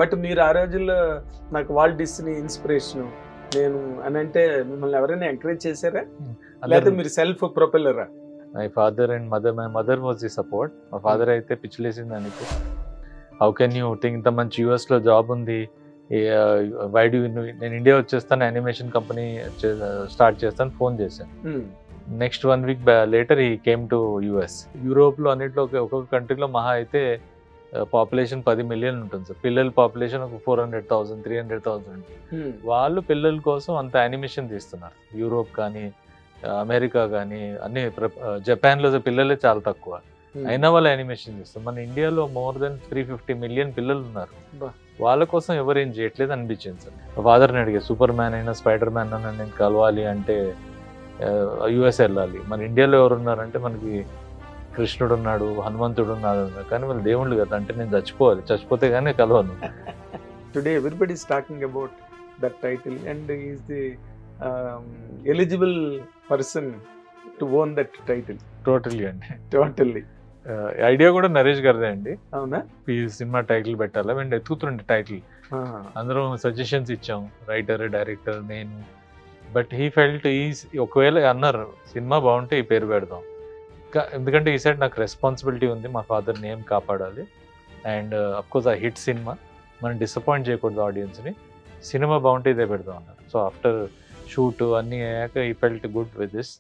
But మీరు ఆ రోజుల్లో నాకు వాల్ డిస్నీ ఇన్స్పిరేషన్ నేను అని అంటే మిమ్మల్ని ఎవరైనా ఎంకరేజ్ చేశారా లేకపోతే మీరు సెల్ఫ్ ప్రొపెల్లరా my father and mother my mother was the support మా ఫాదర్ అయితే పిచ్చిలేసింది దానికి హౌ కెన్ యూ థింక్ ఇంత మంచి యూఎస్ లో జాబ్ ఉంది వై డూ నేను ఇండియా వచ్చేస్తాను యానిమేషన్ కంపెనీ స్టార్ట్ చేస్తాను ఫోన్ చేశాను next one week later he came to US యూరోప్లో అన్నిట్లో ఒక- ఒక్కొక్క కంట్రీలో మహా అయితే పాపులేషన్ పది మిలియన్ ఉంటుంది సార్ పిల్లల పాపులేషన్ ఒక four hundred thousand three hundred thousand వాళ్ళు పిల్లల కోసం అంత యానిమేషన్ తీస్తున్నారు యూరోప్ కానీ అమెరికా కానీ అన్ని ప్ర- జపాన్లో పిల్లలే చాలా తక్కువ అయినా వాళ్ళు యానిమేషన్ చేస్తారు మన ఇండియాలో more than three fifty million పిల్లలు ఉన్నారు బా. వాళ్ళ కోసం ఎవరు ఏం చేయట్లేదు అనిపించింది సార్ ఫాదర్ని అడిగే సూపర్ మ్యాన్ అయినా స్పైడర్ మ్యాన్ అయినా నేను కలవాలి అంటే యుఎస్ వెళ్ళాలి మన ఇండియాలో ఎవరు ఉన్నారంటే మనకి కృష్ణుడు ఉన్నాడు హనుమంతుడు ఉన్నాడు అన్నారు. కానీ వాళ్ళు దేవుళ్ళు కదా అంటే నేను చచ్చిపోవాలి చచ్చిపోతే కానీ కలవను today everybody is talking about that title and is the eligible person to own that title totally అండి టోటల్లీ ఐడియా కూడా నరేష్ గారిదే అండి అవునా ఈ సినిమా టైటిల్ పెట్టాలా మేము ఎత్తుకుతుండే టైటిల్ అందరం సజెషన్స్ ఇచ్చాం రైటర్ డైరెక్టర్ నేను బట్ హీ ఫెల్ట్ ఈ ఒకవేళ అన్నారు సినిమా బాగుంటే ఈ పేరు పెడదాం కా- ఎందుకంటే ఈ సైడ్ నాకు రెస్పాన్సిబిలిటీ ఉంది మా ఫాదర్ నేమ్ కాపాడాలి అండ్ కోర్స్ ఆ హిట్ సినిమా మనం డిసప్పాయింట్ చేయకూడదు ఆడియన్స్ని సినిమా బాగుంటే ఇదే పెడదాం అన్నారు సో ఆఫ్టర్ షూట్ అన్నీ అయ్యాక ఈ ఫెల్ట్ గుడ్ విత్ దిస్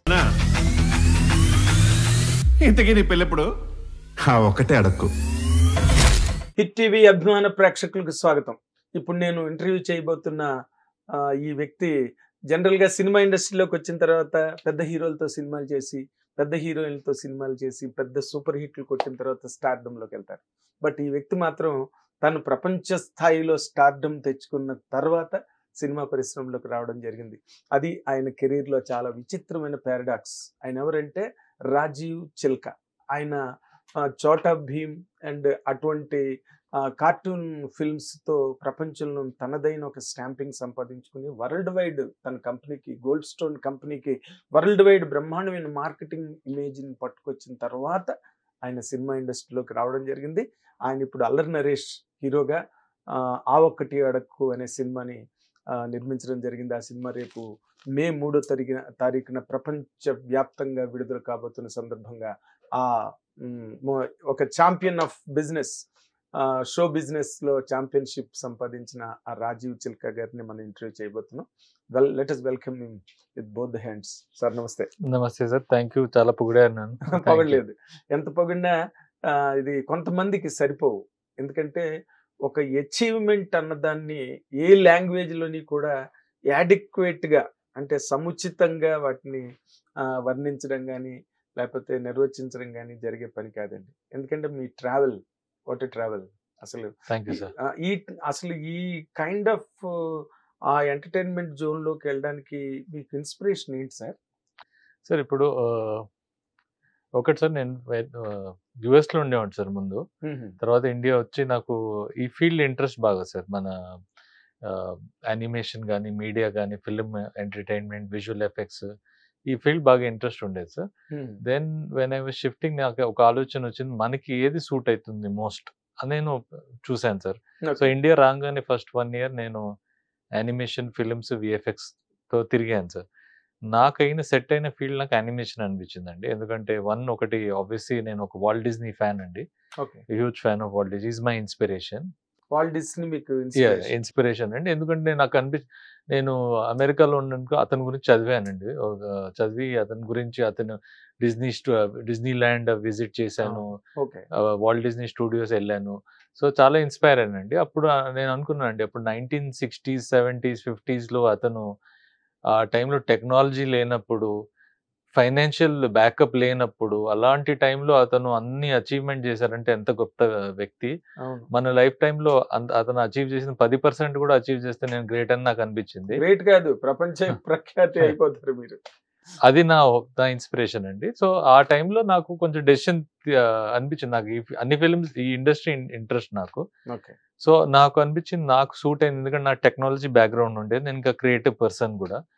ఇంతకీ నీ పెళ్ళెప్పుడు ఆ ఒక్కటే అడక్కు హిట్ టీవీ అభిమాన ప్రేక్షకులకు స్వాగతం ఇప్పుడు నేను ఇంటర్వ్యూ చేయబోతున్న ఆ, ఈ వ్యక్తి జనరల్ గా సినిమా ఇండస్ట్రీలోకి వచ్చిన తర్వాత పెద్ద హీరోలతో సినిమాలు చేసి పెద్ద హీరోయిన్లతో సినిమాలు చేసి పెద్ద సూపర్ హిట్లు కొట్టిన తర్వాత స్టార్డమ్ లోకి వెళ్తారు బట్ ఈ వ్యక్తి మాత్రం తను ప్రపంచ స్థాయిలో స్టార్డమ్ తెచ్చుకున్న తర్వాత సినిమా పరిశ్రమలోకి రావడం జరిగింది అది ఆయన కెరీర్ లో చాలా విచిత్రమైన పారాడాక్స్ ఆయన ఎవరంటే రాజీవ్ చిల్కా ఆయన ఆ, చోటా భీమ్ అండ్ అటువంటి కార్టూన్ ఫిల్మ్స్ తో ప్రపంచంలో తనదైన ఒక స్టాంపింగ్ సంపాదించుకుని వరల్డ్ వైడ్ తన కంపెనీకి గోల్డ్ స్టోన్ కంపెనీకి వరల్డ్ వైడ్ బ్రహ్మాండమైన మార్కెటింగ్ ఇమేజ్ ని పట్టుకొచ్చిన తర్వాత ఆయన సినిమా ఇండస్ట్రీలోకి రావడం జరిగింది ఆయన ఇప్పుడు అల్లరి నరేష్ హీరోగా ఆ, ఆ ఒక్కటి అడక్కు అనే సినిమాని ఆ, నిర్మించడం జరిగింది ఆ సినిమా రేపు మే మూడో తారీఖున తారీఖున ప్రపంచ వ్యాప్తంగా విడుదల కాబోతున్న సందర్భంగా ఆ మ్, మొ- ఒక champion of business show business లో ఛాంపియన్షిప్ సంపాదించిన ఆ రాజీవ్ చిల్కా గారిని మనం ఇంటర్వ్యూ చేయబోతున్నాం well let us welcome him with both the hands sir namaste namaste sir thank you చాలా పొగిడారు నన్ను Thank you. పొగడలేదు ఎంత పొగిడినా ఆ, ఇది కొంతమందికి సరిపోవు ఎందుకంటే ఒక అచీవ్మెంట్ అన్నదాన్ని ఏ లాంగ్వేజ్ లోని కూడా యాడిక్వేట్ గా అంటే సముచితంగా వాటిని ఆ, వర్ణించడం కానీ లేకపోతే నిర్వచించడం కానీ జరిగే పని కాదండి ఎందుకంటే మీ ట్రావెల్ వాట్ ట్రావెల్ అసలు థ్యాంక్ యూ సార్ ఆ, ఈ అసలు ఈ కైండ్ ఆఫ్ ఆ ఎంటర్టైన్మెంట్ జోన్ లోకి వెళ్ళడానికి మీకు ఇన్స్పిరేషన్ ఏంటి సార్ సార్ ఇప్పుడు ఆ, ఒకటి సార్ నేను యుఎస్ లో ఉండేవాడు సార్ ముందు తర్వాత ఇండియా వచ్చి నాకు ఈ ఫీల్డ్ ఇంట్రెస్ట్ బాగా సార్ మన యానిమేషన్ కానీ మీడియా కానీ ఫిల్మ్ ఎంటర్టైన్మెంట్ విజువల్ ఎఫెక్ట్స్ ఈ ఫీల్డ్ బాగా ఇంట్రెస్ట్ ఉండేది sir then when I was shifting నాకు ఒక ఆలోచన వచ్చింది మనకి ఏది సూట్ అవుతుంది మోస్ట్ అని నేను చూశాను సార్ సో ఇండియా రాగానే ఫస్ట్ వన్ ఇయర్ నేను యానిమేషన్ ఫిల్మ్స్ విఎఫ్ఎక్స్ తో తిరిగాను సార్ నాకైన సెట్ అయిన ఫీల్డ్ నాకు యానిమేషన్ అనిపించింది అండి ఎందుకంటే వన్ ఒకటి ఆబ్వియస్లీ నేను ఒక వాల్ డిజ్నీ ఫ్యాన్ అండి okay huge fan of Walt Disney is my inspiration Walt Disney మీకు inspiration. ఇన్స్పిరేషన్ అండి ఎందుకంటే నాకు అనిపి నేను అమెరికాలో ఉన్నందుకు అతని గురించి చదివానండి ఒక చదివి అతని గురించి అతను డిజ్నీ డిజ్నీ ల్యాండ్ విజిట్ చేశాను ఓకే వాల్ట్ డిజ్నీ స్టూడియోస్ వెళ్ళాను సో చాలా ఇన్స్పైర్ అయ్యానండి అప్పుడు ఆ- నేను అనుకున్నాను అండి అప్పుడు నైన్టీన్ సిక్స్టీస్ సెవెంటీస్ ఫిఫ్టీస్లో అతను ఆ టైంలో టెక్నాలజీ లేనప్పుడు ఫైనాన్షియల్ బ్యాకప్ లేనప్పుడు అలాంటి టైంలో అతను అన్ని అచీవ్మెంట్ చేశారంటే ఎంత గొప్ప వ్యక్తి అవును మన లైఫ్ టైంలో అతను అచీవ్ చేసిన పది పర్సెంట్ కూడా అచీవ్ చేస్తే నేను గ్రేట్ అని నాకు అనిపించింది గ్రేట్ కాదు ప్రపంచ ప్రఖ్యాతి అయిపోతారు మీరు అది నా నా ఇన్స్పిరేషన్ అండి సో ఆ టైంలో నాకు కొంచెం డెసిషన్ అనిపించింది నాకు ఈ అన్ని ఫిల్మ్స్ ఈ ఇండస్ట్రీ ఇంట్రెస్ట్ నాకు ఓకే సో నాకు అనిపించింది నాకు సూట్ అయింది ఎందుకంటే నా టెక్నాలజీ బ్యాక్గ్రౌండ్ ఉండేది నేను ఇంకా క్రియేటివ్ పర్సన్ కూడా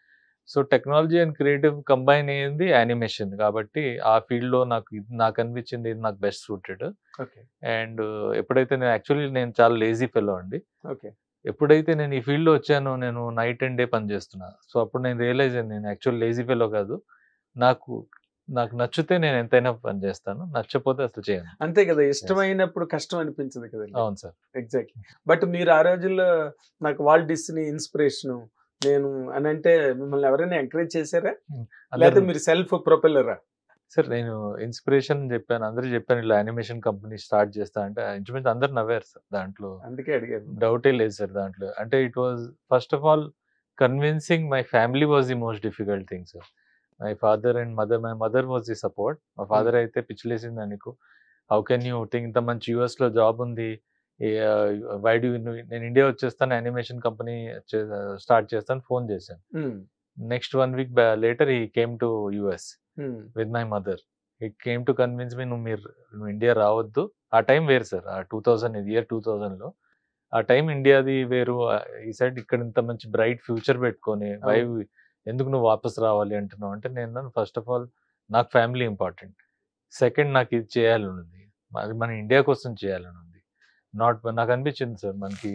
so technology and creative combine అయ్యింది యానిమేషన్ కాబట్టి ఆ ఫీల్డ్ లో నాకు ఇది నాకు అనిపించింది ఇది నాకు బెస్ట్ సూటెడ్ ఓకే అండ్ ఎప్పుడైతే నేను యాక్చువల్లీ నేను చాలా లేజీ ఫెలో అండి ఓకే ఎప్పుడైతే నేను ఈ ఫీల్డ్ లో వచ్చానో నేను నైట్ అండ్ డే పని చేస్తున్నా సో అప్పుడు నేను రియలైజ్ అయ్యింది నేను యాక్చువల్ లేజీ ఫెలో కాదు నాకు నాకు నచ్చితే నేను ఎంతైనా పని చేస్తాను నచ్చకపోతే అసలు చేయను అంతే కదా ఇష్టమైనప్పుడు కష్టం అనిపించదు కదా అవును సార్ ఎగ్జాక్ట్లీ బట్ మీరు ఆ రోజుల్లో నాకు వాల్ డిస్నీ ఇన్స్పిరేషన్ నేను అని అంటే మిమ్మల్ని ఎవరైనా ఎంకరేజ్ చేశారా లేకపోతే మీరు సెల్ఫ్ ప్రొపెల్లరా సార్ నేను ఇన్స్పిరేషన్ చెప్పాను అందరూ చెప్పాను ఇలా యానిమేషన్ కంపెనీ స్టార్ట్ చేస్తా అంటే ఇంచుమించు అందరు నవ్వారు సార్ దాంట్లో అందుకే అడిగాను డౌటే లేదు సార్ దాంట్లో అంటే it was first of all convincing my family was the most difficult thing sir my father and mother my mother was the support మా ఫాదర్ అయితే పిచ్చిలేసింది అనుకో హౌ కెన్ యూ థింక్ ఇంత మంచి యూఎస్ లో జాబ్ ఉంది వైడ్ నేను India వచ్చేస్తాను యానిమేషన్ కంపెనీ స్టార్ట్ చేస్తాను ఫోన్ చేశాను um, next one week later he came to US um, with my mother it came to convince me నువ్వు మీరు నువ్వు ఇండియా రావద్దు ఆ టైం వేరు సార్ ఆ టూ థౌజండ్ ఇయర్ టూ లో ఆ టైం ఇండియాది వేరు ఆ, ఈ సైడ్ ఇక్కడ ఇంత మంచి బ్రైట్ ఫ్యూచర్ పెట్టుకొని వై ఎందుకు నువ్వు వాపస్ రావాలి అంటున్నావు అంటే నేను ఫస్ట్ ఆఫ్ ఆల్ నాకు ఫ్యామిలీ ఇంపార్టెంట్ సెకండ్ నాకు ఇది చేయాలని ఉంది అది మన ఇండియా కోసం చేయాలని ఉంది నాట్ నాకు అనిపించింది సార్ మనకి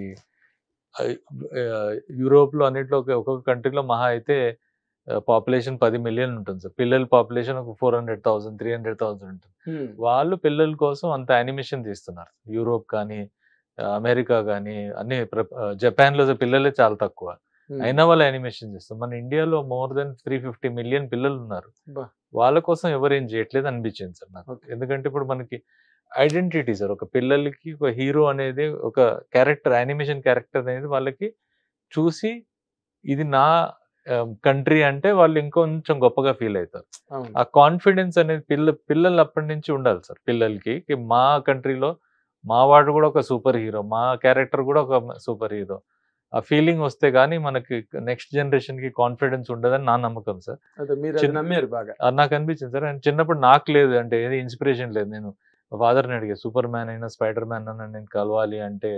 యూరోప్లో అన్నిట్లో ఒక- ఒక్కొక్క కంట్రీలో మహా అయితే పాపులేషన్ పది మిలియన్ ఉంటుంది సార్ పిల్లల పాపులేషన్ ఒక four hundred thousand three hundred thousand ఉంటుంది ఉమ్, వాళ్ళు పిల్లల కోసం అంత యానిమేషన్ తీస్తున్నారు యూరోప్ కానీ ఆ, అమెరికా కానీ అన్ని ప్ర- ఆ, జపాన్లో పిల్లలే చాలా తక్కువ ఉమ్. అయినా వాళ్ళు యానిమేషన్ చేస్తారు మన ఇండియాలో more than three fifty million పిల్లలు ఉన్నారు బా. వాళ్ళ కోసం ఎవరు ఏం చేయట్లేదు అనిపించింది సార్ నాకు Okay. ఎందుకంటే ఇప్పుడు మనకి ఐడెంటిటీ సార్ ఒక పిల్లలకి ఒక హీరో అనేది ఒక క్యారెక్టర్ యానిమేషన్ క్యారెక్టర్ అనేది వాళ్ళకి చూసి ఇది నా కంట్రీ అంటే వాళ్ళు ఇంకొంచెం గొప్పగా ఫీల్ అవుతారు అవును. ఆ కాన్ఫిడెన్స్ అనేది పిల్ల పిల్లలు అప్పటి నుంచి ఉండాలి సార్ పిల్లలకి కి మా కంట్రీలో మా వాడు కూడా ఒక సూపర్ హీరో మా క్యారెక్టర్ కూడా ఒక సూపర్ హీరో ఆ ఫీలింగ్ వస్తే గానీ మనకి నెక్స్ట్ జనరేషన్ కి కాన్ఫిడెన్స్ ఉండదని నా నమ్మకం సార్ అదే మీరు అది చిన్న- నమ్మారు బాగా అది నాకు అనిపించింది సార్ అండ్ చిన్నప్పుడు నాకు లేదు అంటే ఏది ఇన్స్పిరేషన్ లేదు నేను ఫాదర్ని అడిగా సూపర్ మ్యాన్ అయినా స్పైడర్ మ్యాన్ అయినా నేను కలవాలి అంటే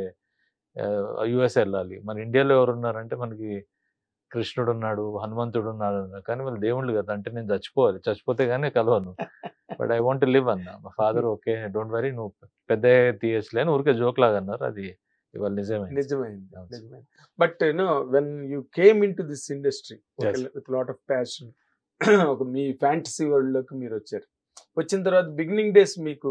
యుఎస్ వెళ్ళాలి మన ఇండియాలో ఎవరు ఉన్నారంటే మనకి కృష్ణుడు ఉన్నాడు హనుమంతుడు ఉన్నాడు అన్నారు. కానీ వాళ్ళు దేవుళ్ళు కదా అంటే నేను చచ్చిపోవాలి చచ్చిపోతే కానీ కలవను బట్ ఐ వాంట్ లివ్ అన్న మా ఫాదర్ ఓకే డోంట్ వరీ నువ్వు పెద్ద తీయచ్చులే అని ఊరికే జోక్ లాగా అన్నారు అది ఇవాళ నిజమే నిజమైంది అవును. నిజమైంది but you know when you came into this industry Yes. With lot of passion ఒక మీ ఫ్యాంటసీ వరల్డ్ లోకి మీరు వచ్చారు వచ్చిన తర్వాత బిగినింగ్ డేస్ మీకు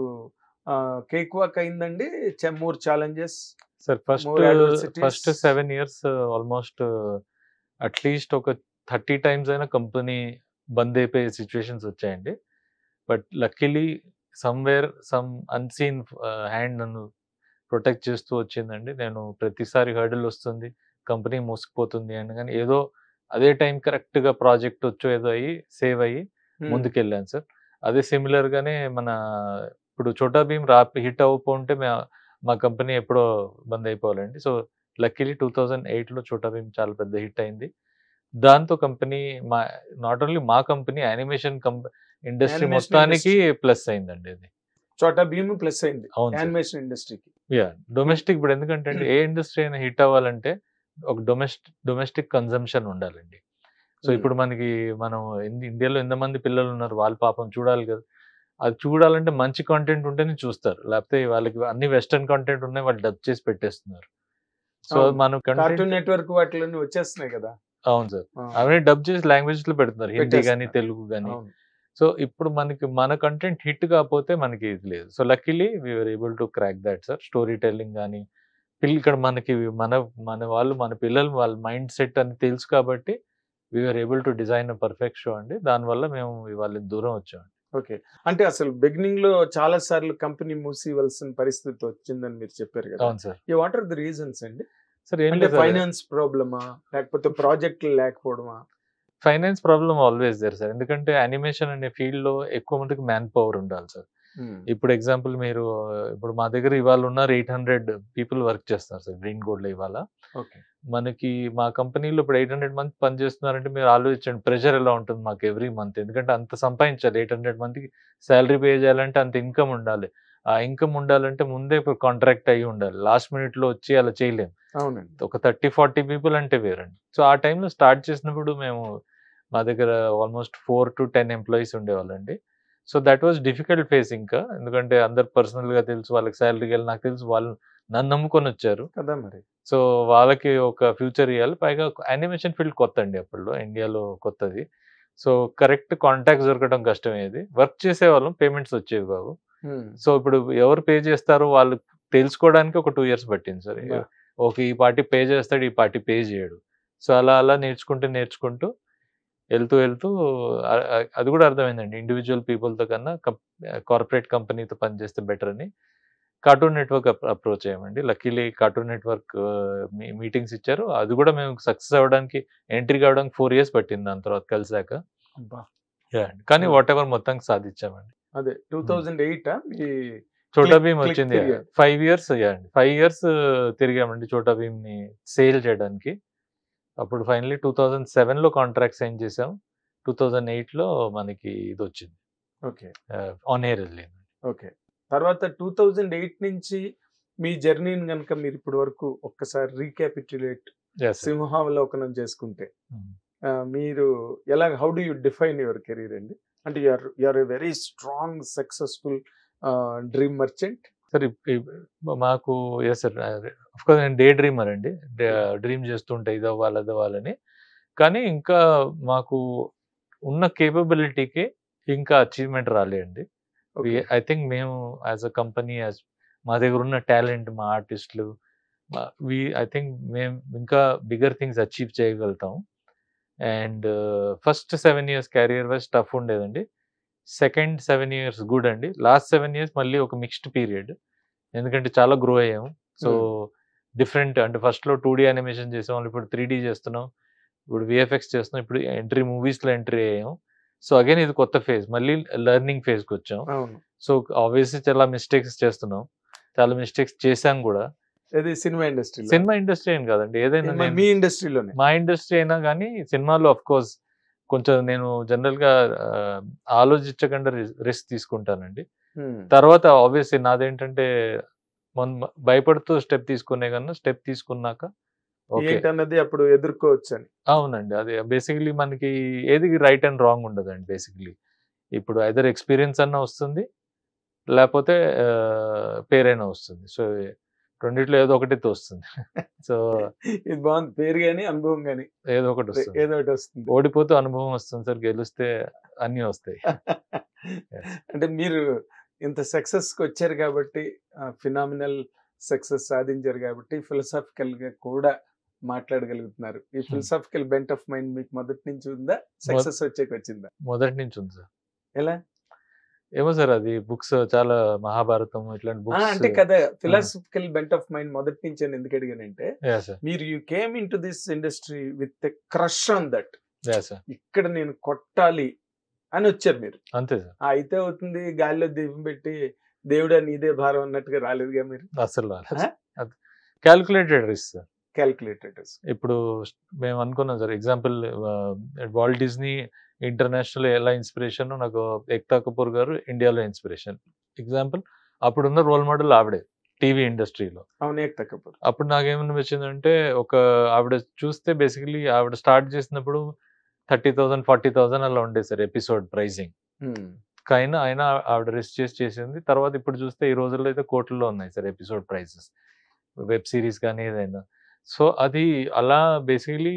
కేక్ వాక్ అయిందండి more challenges sir first More adversities. First seven years almost at least ఒక థర్టీ టైమ్స్ అయినా కంపెనీ బంద్ అయిపోయే సిచ్యువేషన్స్ వచ్చాయండి but luckily somewhere some unseen hand నన్ను ప్రొటెక్ట్ చేస్తూ వచ్చిందండి నేను ప్రతిసారి హర్డిల్ వస్తుంది కంపెనీ మూసుకుపోతుంది అని కానీ ఏదో అదే టైం కరెక్ట్గా ప్రాజెక్ట్ వచ్చో ఏదో అయ్యి సేవ్ అయ్యి ముందుకెళ్ళాను సార్ అదే సిమిలర్ గానే మన ఇప్పుడు చోటా భీమ్ రా హిట్ అవ్వకుంటే మా- మా కంపెనీ ఎప్పుడో బంద్ అయిపోవాలండి సో లక్కీలీ టూ థౌజండ్ ఎయిట్లో చోటా భీమ్ చాలా పెద్ద హిట్ అయింది దాంతో కంపెనీ మా నాట్ ఓన్లీ మా కంపెనీ యానిమేషన్ ఇండస్ట్రీ Animation మొత్తానికి ప్లస్ అయిందండి ఇది చోటా భీమ్ ప్లస్ అయింది అవును యానిమేషన్ ఇండస్ట్రీకి యా డొమెస్టిక్ ఇప్పుడు ఎందుకంటే అండి, ఏ ఇండస్ట్రీ అయినా హిట్ అవ్వాలంటే ఒక డొమెస్టిక్ డొమెస్టిక్ కన్జంప్షన్ ఉండాలండి సో Hmm. ఇప్పుడు మనకి మనం ఇండి- ఇండియాలో ఎంతమంది పిల్లలు ఉన్నారు వాళ్ళ పాపం చూడాలి కదా అది చూడాలంటే మంచి కంటెంట్ ఉంటేనే చూస్తారు లేకపోతే వాళ్ళకి అన్ని వెస్టర్న్ కంటెంట్ ఉన్నాయి వాళ్ళు డబ్ చేసి పెట్టేస్తున్నారు సో అవును. మనం content- కార్టూన్ నెట్వర్క్ వాటిలోనే వచ్చేస్తున్నాయి కదా అవును సార్ ఆ, అవన్నీ డబ్ చేసి లాంగ్వేజ్ లో పెడుతున్నారు హిందీ కానీ పెట్టేస్తున్నారు. తెలుగు కానీ అవును. సో ఇప్పుడు మనకి మన కంటెంట్ హిట్ కాకపోతే మనకి ఇది లేదు so luckily we're able to crack that sir story telling కానీ పిల్ల ఇక్కడ మనకి మన మన వాళ్ళు మన పిల్లలు వాళ్ళ మైండ్ సెట్ అని తెలుసు కాబట్టి we're able to design perfect show అండి దానివల్ల మేము ఇవాళ దూరం వచ్చాం ఓకే అంటే అసలు బిగినింగ్ లో చాలా సార్లు కంపెనీ మూసివలసిన పరిస్థితి వచ్చిందని మీరు చెప్పారు కదా అవును సార్ ఈ వాట్ ఆర్ ది రీజన్స్ అండి సార్ ఏం అంటే లేదు ఫైనాన్స్ ప్రాబ్లమా లేకపోతే ప్రాజెక్టులు లేకపోవడమా finance problem always there sir ఎందుకంటే యానిమేషన్ అనే ఫీల్డ్ లో ఎక్కువ మందికి మ్యాన్ పవర్ ఉండాలి సార్ ఇప్పుడు ఎగ్జాంపుల్ మీరు ఇప్పుడు మా దగ్గర ఇవాళ ఉన్నారు ఎయిట్ హండ్రెడ్ పీపుల్ వర్క్ చేస్తున్నారు సార్ గ్రీన్ గోల్డ్ లో ఇవాళ ఓకే మనకి మా కంపెనీలో ఇప్పుడు ఎయిట్ హండ్రెడ్ మంది పని చేస్తున్నారంటే మీరు ఆలోచించండి ప్రెషర్ ఎలా ఉంటుంది మాకు ఎవ్రీ మంత్ ఎందుకంటే అంత సంపాదించాలి ఎయిట్ హండ్రెడ్ మందికి శాలరీ పే చేయాలంటే అంత ఇన్కమ్ ఉండాలి ఆ ఇన్కమ్ ఉండాలంటే ముందే ఇప్పుడు కాంట్రాక్ట్ అయ్యి ఉండాలి లాస్ట్ మినిట్ లో వచ్చి అలా చేయలేం అవునండి ఒక థర్టీ ఫార్టీ పీపుల్ అంటే వేరండి సో ఆ టైంలో స్టార్ట్ చేసినప్పుడు మేము మా దగ్గర almost four to ten employees ఉండేవాళ్ళండి so that was difficult phase ఇంకా ఎందుకంటే అందరు personal గా తెలుసు వాళ్ళకి శాలరీకి వెళ్ళి నాకు తెలుసు వాళ్ళు నన్ను నమ్ముకొని వచ్చారు కదా మరి సో వాళ్ళకి ఒక ఫ్యూచర్ ఇవ్వాలి పైగా యానిమేషన్ ఫీల్డ్ కొత్త అండి అప్పట్లో ఇండియాలో కొత్తది సో కరెక్ట్ కాంటాక్ట్స్ దొరకడం కష్టమేది వర్క్ చేసేవాళ్ళం పేమెంట్స్ వచ్చేవి బాబు ఉమ్. సో ఇప్పుడు ఎవరు పే చేస్తారో వాళ్ళు తెలుసుకోవడానికి ఒక టూ ఇయర్స్ పట్టింది సార్ బా. ఓకే ఈ పార్టీ పే చేస్తాడు ఈ పార్టీ పే చేయడు సో అలా అలా నేర్చుకుంటూ నేర్చుకుంటూ వెళ్తూ వెళ్తూ అ- అ- అది కూడా అర్థమైందండి ఇండివిజువల్ పీపుల్తో కన్నా కార్పొరేట్ కంపెనీతో పనిచేస్తే బెటర్ అని కార్టూన్ నెట్వర్క్ అప్రోచ్ అయ్యామండి లక్కీలీ కార్టూన్ నెట్వర్క్ మీటింగ్స్ ఇచ్చారు అది కూడా మేము సక్సెస్ అవ్వడానికి ఎంట్రీ కావడానికి ఫోర్ ఇయర్స్ పట్టింది దాని తర్వాత కలిసాక అబ్బా. Yeah అండి. కానీ Hmm. వాట్ ఎవర్ మొత్తానికి సాధించామండి అదే టూ థౌజండ్ ఎయిట్ మీ చోటా Click- భీమ్ click వచ్చింది తిరిగారు. ఫైవ్ ఇయర్స్ అండి ఫైవ్ ఇయర్స్ తిరిగామండి చోటా భీమ్ ని సేల్ చేయడానికి అప్పుడు ఫైనలీ టూ థౌజండ్ సెవెన్ లో కాంట్రాక్ట్ సైన్ చేసాం టూ థౌజండ్ ఎయిట్ లో మనకి ఇది వచ్చింది ఓకే ఆన్ ఎయిర్ వెళ్ళింది ఓకే తర్వాత టూ థౌజండ్ ఎయిట్ నుంచి మీ జర్నీని కనుక మీరు ఇప్పటి వరకు ఒక్కసారి రీక్యాపిట్యులేట్ Yes, sir. సింహావలోకనం చేసుకుంటే Hmm. ఆ, మీరు ఎలా how do you define your career అండి అంటే you're you're a very strong successful dream merchant sir ఇప్- ఇప్- మాకు ఎస్ సార్ కోర్స్ నేను డే డ్రీమర్ అండి డ్రీమ్ చేస్తుంటే ఇది అవ్వాలి అది అవ్వాలని కానీ ఇంకా మాకు ఉన్న కేపబిలిటీకి ఇంకా అచీవ్మెంట్ రాలేండి ఐ థింక్ మేము యాజ్ అ కంపెనీ యాజ్ మా దగ్గర ఉన్న టాలెంట్ మా ఆర్టిస్టులు వి ఐ థింక్ మేము ఇంకా బిగ్గర్ థింగ్స్ అచీవ్ చేయగలుగుతాం and first seven years career wise tough ఉండేదండి సెకండ్ సెవెన్ ఇయర్స్ గుడ్ అండి లాస్ట్ సెవెన్ ఇయర్స్ మళ్ళీ ఒక మిక్స్డ్ పీరియడ్ ఎందుకంటే చాలా గ్రో అయ్యాము సో డిఫరెంట్ అంటే ఫస్ట్ లో టూ డీ యానిమేషన్ చేసాం ఇప్పుడు త్రీ డీ చేస్తున్నాం ఇప్పుడు విఎఫ్ఎక్స్ చేస్తున్నాం ఇప్పుడు ఎంట్రీ మూవీస్ లో ఎంట్రీ అయ్యాం సో అగైన్ ఇది కొత్త ఫేజ్ మళ్ళీ లెర్నింగ్ ఫేజ్ కి వచ్చాం అవును సో ఆబ్వియస్లీ చాలా మిస్టేక్స్ చేస్తున్నాం చాలా మిస్టేక్స్ చేశాం కూడా ఇది సినిమా ఇండస్ట్రీ సినిమా ఇండస్ట్రీ ఏం కాదండి ఏదైనా నేను- మీ ఇండస్ట్రీలోనే మా ఇండస్ట్రీ అయినా కానీ సినిమాలో ఆఫ్ కోర్స్ కొంచెం నేను జనరల్ గా ఆ, ఆలోచించకుండా రిస్క్ తీసుకుంటానండి తర్వాత ఆబ్వియస్లీ నాదేంటంటే మొన్న భయపడుతూ స్టెప్ తీసుకునే కన్నా స్టెప్ తీసుకున్నాక ఓకే ఏంటన్నది అప్పుడు ఎదుర్కోవచ్చు అని అవునండి అదే బేసికలీ మనకి ఏది రైట్ అండ్ రాంగ్ ఉండదండి బేసికలీ ఇప్పుడు ఐదర్ ఎక్స్పీరియన్స్ అన్న వస్తుంది లేకపోతే పేరైనా వస్తుంది సో రెండిట్లో ఏదో ఒకటి వస్తుంది సో ఇది బాగుంది పేరు గాని అనుభవం గాని ఏదో ఒకటి వస్తుంది ఏదో ఒకటి వస్తుంది ఓడిపోతే అనుభవం వస్తుంది సార్ గెలిస్తే అన్నీ వస్తాయి అంటే మీరు ఇంత సక్సెస్ కి వచ్చారు కాబట్టి ఫినామినల్ సక్సెస్ సాధించారు కాబట్టి ఫిలసాఫికల్ గా కూడా మాట్లాడగలుగుతున్నారు ఈ ఫిలసాఫికల్ బెంట్ ఆఫ్ మైండ్ మీకు మొదటి నుంచి ఉందా సక్సెస్ వచ్చాక వచ్చిందా మొదటి నుంచి ఉంది సార్ ఎలా ఏమో సార్ అది బుక్స్ చాలా మహాభారతం ఇట్లాంటి ఆ, అంటే బుక్స్ కదా ఫిలాసఫికల్ బెంట్ ఆఫ్ మైండ్ మొదటి నుంచి అని ఎందుకు అడిగానంటే యా సార్ మీరు you came into this industry with crush on that yeah sir ఇక్కడ నేను కొట్టాలి అని వచ్చారు మీరు అంతే సార్ ఆ, అయితే అవుతుంది గాలిలో దీపం పెట్టి దేవుడా నీదే భారం అన్నట్టుగా రాలేదుగా మీరు అసలు ఆ? క్యాల్కులేటెడ్ రిస్క్ సార్ క్యాల్కులేటర్స్ ఇప్పుడు మేము అనుకున్నాం sir example wall Disney international ఎలా ఇన్స్పిరేషన్ నాకు ఎక్తా కపూర్ గారు ఇండియాలో ఇన్స్పిరేషన్ ఎగ్జాంపుల్ అప్పుడున్న రోల్ మోడల్ ఆవిడే టీవీ ఇండస్ట్రీలో అవును ఏకతకపూర్ అప్పుడు నాకేమనిపించిందంటే ఒక ఆవిడ చూస్తే బేసికలీ ఆవిడ స్టార్ట్ చేసినప్పుడు థర్టీ థౌసండ్ ఫార్టీ థౌసండ్ అలా ఉండేది సార్ ఎపిసోడ్ ప్రైజింగ్ అయినా అయినా ఆవిడ రిస్క్ చేసి చేసింది తర్వాత ఇప్పుడు చూస్తే ఈ రోజుల్లో అయితే కోట్లలో ఉన్నాయి sir episode prices web series కానీ ఏదైనా సో అది అలా బేసికలీ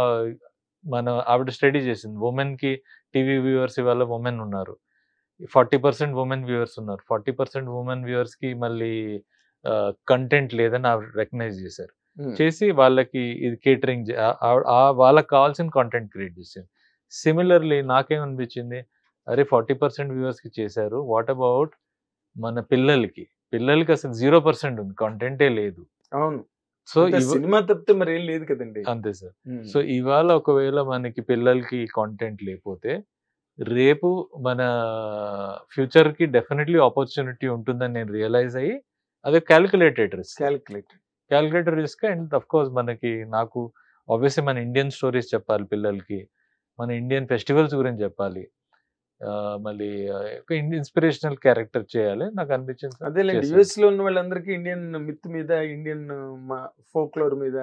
మన ఆవిడ స్టడీ చేసింది ఉమెన్ కి టీవీ వ్యూవర్స్ ఇవాళ ఉమెన్ ఉన్నారు ఫార్టీ పర్సెంట్ ఉమెన్ వ్యూవర్స్ ఉన్నారు ఫార్టీ పర్సెంట్ ఉమెన్ వ్యూవర్స్ కి మళ్ళీ కంటెంట్ లేదని ఆవిడ రికగ్నైజ్ చేశారు చేసి వాళ్ళకి ఇది కేటరింగ్ వాళ్ళకి కావాల్సిన కాంటెంట్ క్రియేట్ చేసింది సిమిలర్లీ నాకేమనిపించింది అరే ఫార్టీ పర్సెంట్ వ్యూవర్స్కి చేశారు వాట్ అబౌట్ మన పిల్లలకి పిల్లలకి అసలు జీరో పర్సెంట్ ఉంది కంటెంటే లేదు అవును సో అంతే సినిమా తప్పితే మరి ఏం లేదు కదండి అంతే సార్ ఉమ్. సో ఇవాళ ఒకవేళ మనకి పిల్లలకి కాంటెంట్ లేకపోతే రేపు మన ఫ్యూచర్ కి డెఫినెట్లీ ఆపర్చునిటీ ఉంటుందని నేను రియలైజ్ అయ్యి అదే calculated risk calculator calculator risk and of course మనకి నాకు ఆబ్వియస్లీ మన ఇండియన్ స్టోరీస్ చెప్పాలి పిల్లలకి మన ఇండియన్ ఫెస్టివల్స్ గురించి చెప్పాలి ఆ, మళ్ళీ ఆ, ఒక ఇన్స్పిరేషనల్ క్యారెక్టర్ చేయాలి నాకు అనిపించింది సార్ అదేలేండి చేశాను. యుఎస్ లో ఉన్న వాళ్ళందరికీ ఇండియన్ మిత్ మీద ఇండియన్ ఫోక్లోర్ మీద